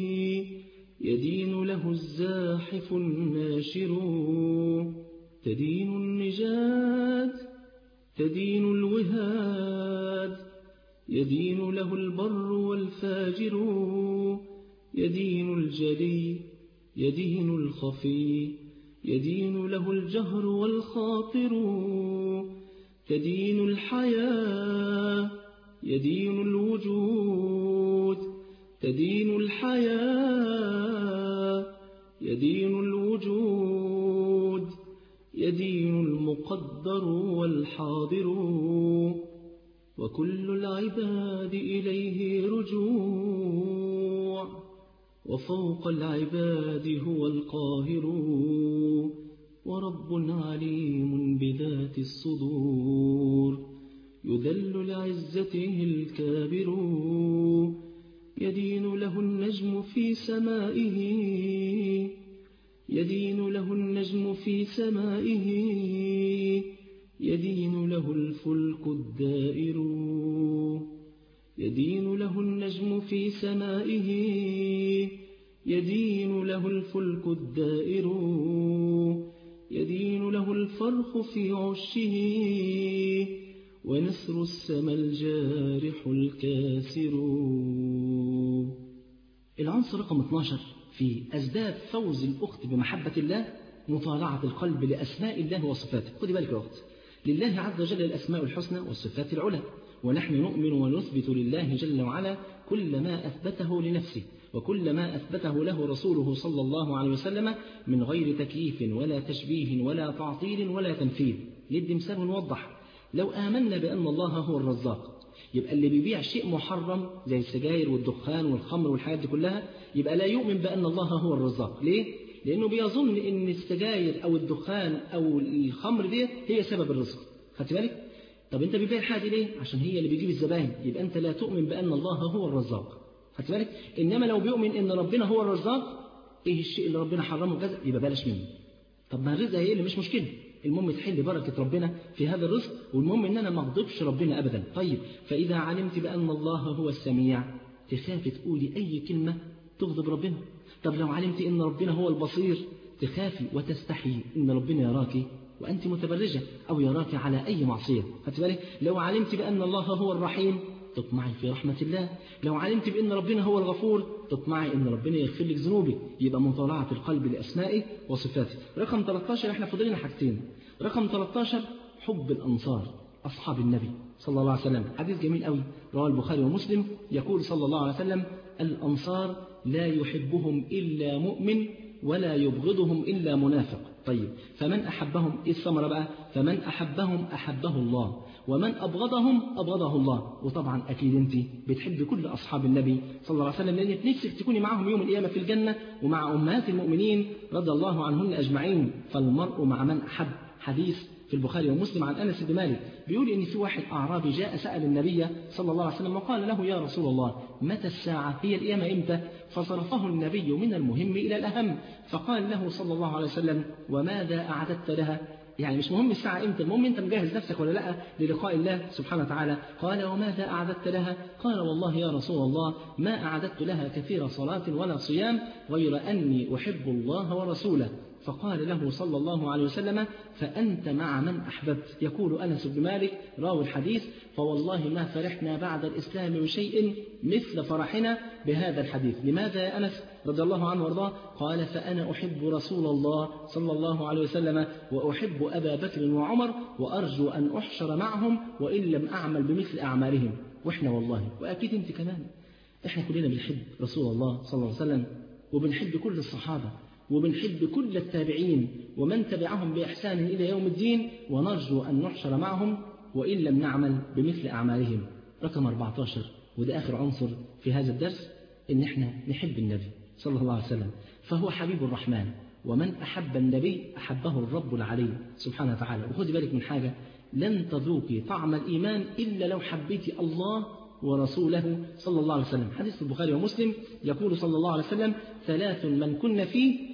يدين له الزاحف الناشر تدين النجاد تدين الوهاد يدين له البر والفاجر يدين الجلي يدين الخفي يدين له الجهر والخاطر تدين الحياة يدين الوجود تدين الحياة يدين الوجود يدين المقدر والحاضر وكل العباد إليه رجوع وفوق العباد هو القاهر ورب عليم بذات الصدور يذل لعزته الكابر يدين له النجم في سمائه يدين له النجم في سمائه يدين له الفلك الدائر يدين له النجم في سمائه يدين له الفلك الدائر يدين له الفرخ في عشه ونسر السما الجارح الكاسر العنصر رقم 12 في أسباب فوز الأخت بمحبة الله مطالعة القلب لأسماء الله وصفاته خدي بالك يا أخت لله عز وجل الأسماء الحسنى والصفات العلى ونحن نؤمن ونثبت لله جل وعلا كل ما أثبته لنفسه وكل ما أثبته له رسوله صلى الله عليه وسلم من غير تكييف ولا تشبيه ولا تعطيل ولا تمثيل ندي مثال ونوضح لو آمنا بأن الله هو الرزاق يبقى اللي بيبيع شيء محرم زي السجاير والدخان والخمر والحاجات دي كلها يبقى لا يؤمن بأن الله هو الرزاق ليه؟ لأنه بيظن إن السجاير أو الدخان أو الخمر دي هي سبب الرزق خدت بالك؟ طب أنت بتبيع الحاجة دي ليه؟ عشان هي اللي بيجيب الزباين يبقى أنت لا تؤمن بأن الله هو الرزاق خدت بالك؟ إنما لو بيؤمن إن ربنا هو الرزاق إيه الشيء اللي ربنا حرمه كذا يبقى بلاش منه طب ما الرزق هي اللي مش مشكلة المهم تحل بركة ربنا في هذا الرزق والمهم ان انا ما اغضبش ربنا ابدا طيب فاذا علمت بان الله هو السميع تخافي تقولي اي كلمة تغضب ربنا طب لو علمت ان ربنا هو البصير تخافي وتستحي ان ربنا يراك وانت متبرجة او يراك على اي معصية خدت بالك لو علمت بان الله هو الرحيم تطمعي في رحمة الله لو علمت بأن ربنا هو الغفور تطمعي أن ربنا يغفر لك ذنوبك يبقى مطالعة القلب لأسمائه وصفاته رقم 13 احنا فاضلين حاجتين رقم 13 حب الأنصار أصحاب النبي صلى الله عليه وسلم حديث جميل قوي رواه البخاري ومسلم يقول صلى الله عليه وسلم الأنصار لا يحبهم إلا مؤمن ولا يبغضهم إلا منافق طيب فمن أحبهم إيه الثمرة بقى فمن أحبهم أحبه الله ومن أبغضهم أبغضه الله وطبعا أكيد أنت بتحب كل أصحاب النبي صلى الله عليه وسلم لأنك نفسك تكوني معهم يوم القيامة في الجنة ومع أمهات المؤمنين رضي الله عنهن أجمعين فالمرء مع من أحب حديث في البخاري ومسلم عن أنس بن مالك بيقول إن في واحد أعرابي جاء سأل النبي صلى الله عليه وسلم وقال له يا رسول الله متى الساعة هي القيامة إمتى فصرفه النبي من المهم إلى الأهم فقال له صلى الله عليه وسلم وماذا أعددت لها يعني مش مهم الساعة إمتى المهم أنت مجهز نفسك ولا لا للقاء الله سبحانه وتعالى قال وماذا أعددت لها قال والله يا رسول الله ما أعددت لها كثير صلاة ولا صيام غير أني أحب الله ورسوله فقال له صلى الله عليه وسلم فأنت مع من أحببت يقول أنس بن مالك راوي الحديث فوالله ما فرحنا بعد الإسلام بشيء مثل فرحنا بهذا الحديث لماذا يا أنس رضي الله عنه وارضاه قال فأنا أحب رسول الله صلى الله عليه وسلم وأحب أبا بكر وعمر وأرجو أن أحشر معهم وإن لم أعمل بمثل أعمالهم وإحنا والله وأكيد أنت كمان إحنا كلنا بنحب رسول الله صلى الله عليه وسلم وبنحب كل الصحابة وبنحب كل التابعين ومن تبعهم بإحسان إلى يوم الدين ونرجو أن نحشر معهم وإن لم نعمل بمثل أعمالهم رقم 14 وده آخر عنصر في هذا الدرس إن إحنا نحب النبي صلى الله عليه وسلم فهو حبيب الرحمن ومن أحب النبي أحبه الرب العلي سبحانه وتعالى وخذي بالك من حاجة لن تذوقي طعم الإيمان إلا لو حبيتي الله ورسوله صلى الله عليه وسلم حديث البخاري ومسلم يقول صلى الله عليه وسلم ثلاث من كن فيه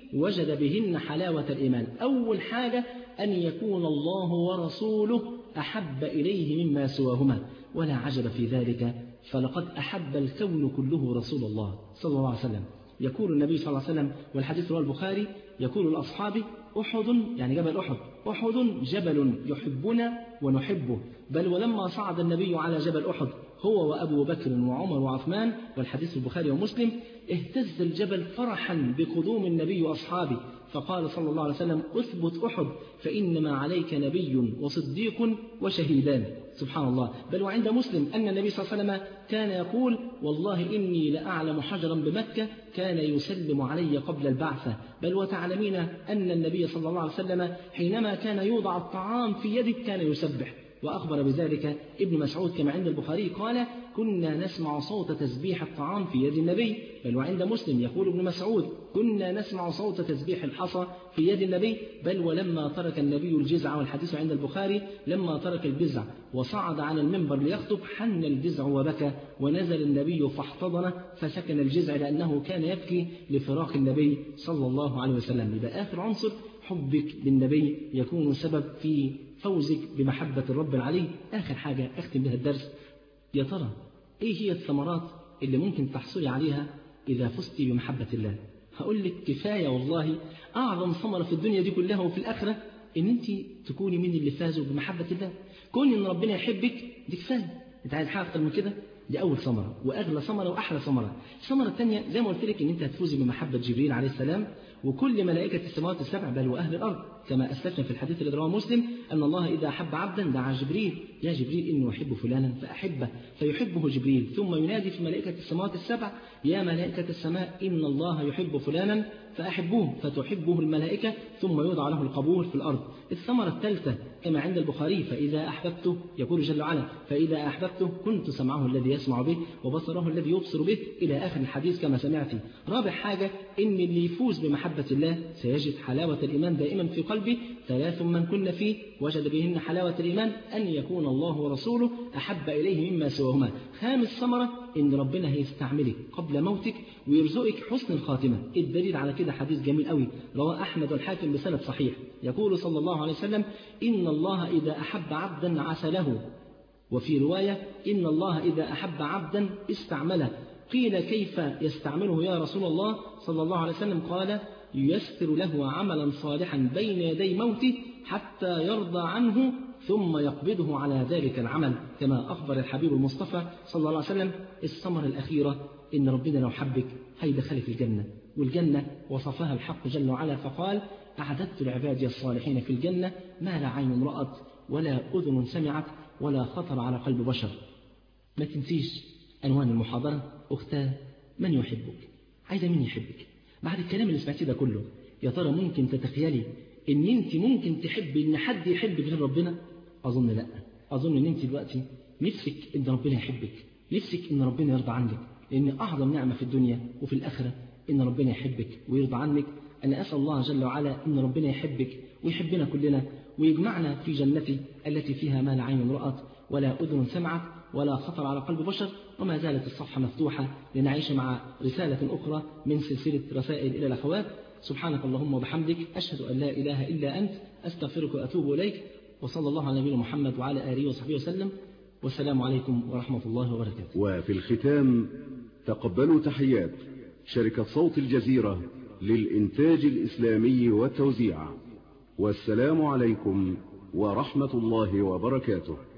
وجد بهن حلاوة الإيمان أول حاجة أن يكون الله ورسوله أحب إليه مما سواهما ولا عجب في ذلك فلقد أحب الكون كله رسول الله صلى الله عليه وسلم يقول النبي صلى الله عليه وسلم والحديث رواه البخاري يقول الأصحاب أحد يعني جبل أحد أحد جبل يحبنا ونحبه بل ولما صعد النبي على جبل أحد هو وأبو بكر وعمر وعثمان والحديث البخاري ومسلم اهتز الجبل فرحا بقدوم النبي وأصحابه فقال صلى الله عليه وسلم أثبت أحد فإنما عليك نبي وصديق وشهيدان سبحان الله بل وعند مسلم أن النبي صلى الله عليه وسلم كان يقول والله إني لأعلم حجرا بمكة كان يسلم علي قبل البعثة بل وتعلمين أن النبي صلى الله عليه وسلم حينما كان يوضع الطعام في يده كان يسبح وأخبر بذلك ابن مسعود كما عند البخاري قال كنا نسمع صوت تسبيح الطعام في يد النبي بل وعند مسلم يقول ابن مسعود كنا نسمع صوت تسبيح الحصى في يد النبي بل ولما ترك النبي الجزع والحديث عند البخاري لما ترك الجزع وصعد على المنبر ليخطب حن الجزع وبكى ونزل النبي فاحتضنه فسكن الجزع لأنه كان يبكي لفراق النبي صلى الله عليه وسلم يبقى آخر عنصر حبك للنبي يكون سبب في فوزك بمحبة الرب العلي آخر حاجة أختم بها الدرس يا ترى إيه هي الثمرات اللي ممكن تحصلي عليها إذا فزتي بمحبة الله هقول لك كفاية والله أعظم ثمرة في الدنيا دي كلها وفي الآخرة إن أنت تكوني من اللي فازوا بمحبة الله كون إن ربنا يحبك دي كفاية أنت عايز حاجة أكتر من كده دي أول ثمرة وأغلى ثمرة وأحلى ثمرة الثمرة الثانية زي ما قلت لك إن أنت هتفوزي بمحبة جبريل عليه السلام وكل ملائكة السماوات السبع بل وأهل الأرض كما أسلفنا في الحديث الذي رواه مسلم أن الله إذا أحب عبدا دعا جبريل يا جبريل إني أحب فلانا فأحبه فيحبه جبريل ثم ينادي في ملائكة السماوات السبع يا ملائكة السماء إن الله يحب فلانا فأحبوه فتحبه الملائكة ثم يوضع له القبول في الأرض الثمرة الثالثة كما عند البخاري فإذا أحببته يقول جل وعلا فإذا أحببته كنت سمعه الذي يسمع به وبصره الذي يبصر به إلى آخر الحديث كما سمعت رابع حاجة إن اللي يفوز بمحبة الله سيجد حلاوة الإيمان دائما في قلبه ثلاث من كن فيه وجد بهن حلاوة الإيمان أن يكون الله ورسوله أحب إليه مما سواهما خامس ثمرة إن ربنا هيستعملك قبل موتك ويرزقك حسن الخاتمة الدليل على كده حديث جميل قوي رواه أحمد الحاكم بسند صحيح يقول صلى الله عليه وسلم إن الله إذا أحب عبدا عسله وفي رواية إن الله إذا أحب عبدا استعمله قيل كيف يستعمله يا رسول الله صلى الله عليه وسلم قال ييسر له عملا صالحا بين يدي موته حتى يرضى عنه ثم يقبضه على ذلك العمل كما أخبر الحبيب المصطفى صلى الله عليه وسلم الثمرة الأخيرة إن ربنا لو حبك هيدخلك الجنة والجنة وصفها الحق جل وعلا فقال أعددت لعبادي الصالحين في الجنة ما لا عين رأت ولا أذن سمعت ولا خطر على قلب بشر ما تنسيش عنوان المحاضرة أختاه من يحبك عايزة مين يحبك بعد الكلام اللي سمعتيه ده كله يا ترى ممكن تتخيلي ان انت ممكن تحبي ان حد يحبك غير ربنا اظن لا اظن ان انت دلوقتي نفسك ان ربنا يحبك نفسك ان ربنا يرضى عنك لان اعظم نعمه في الدنيا وفي الاخره ان ربنا يحبك ويرضى عنك انا اسال الله جل وعلا ان ربنا يحبك ويحبنا كلنا ويجمعنا في جنته التي فيها ما لا عين رأت ولا أذن سمعت ولا خطر على قلب بشر وما زالت الصفحة مفتوحة لنعيش مع رسالة أخرى من سلسلة رسائل إلى الأخوات سبحانك اللهم وبحمدك أشهد أن لا إله إلا أنت أستغفرك وأتوب إليك وصلى الله على نبينا محمد وعلى آله وصحبه وسلم والسلام عليكم ورحمة الله وبركاته وفي الختام تقبلوا تحيات شركة صوت الجزيرة للإنتاج الإسلامي والتوزيع والسلام عليكم ورحمة الله وبركاته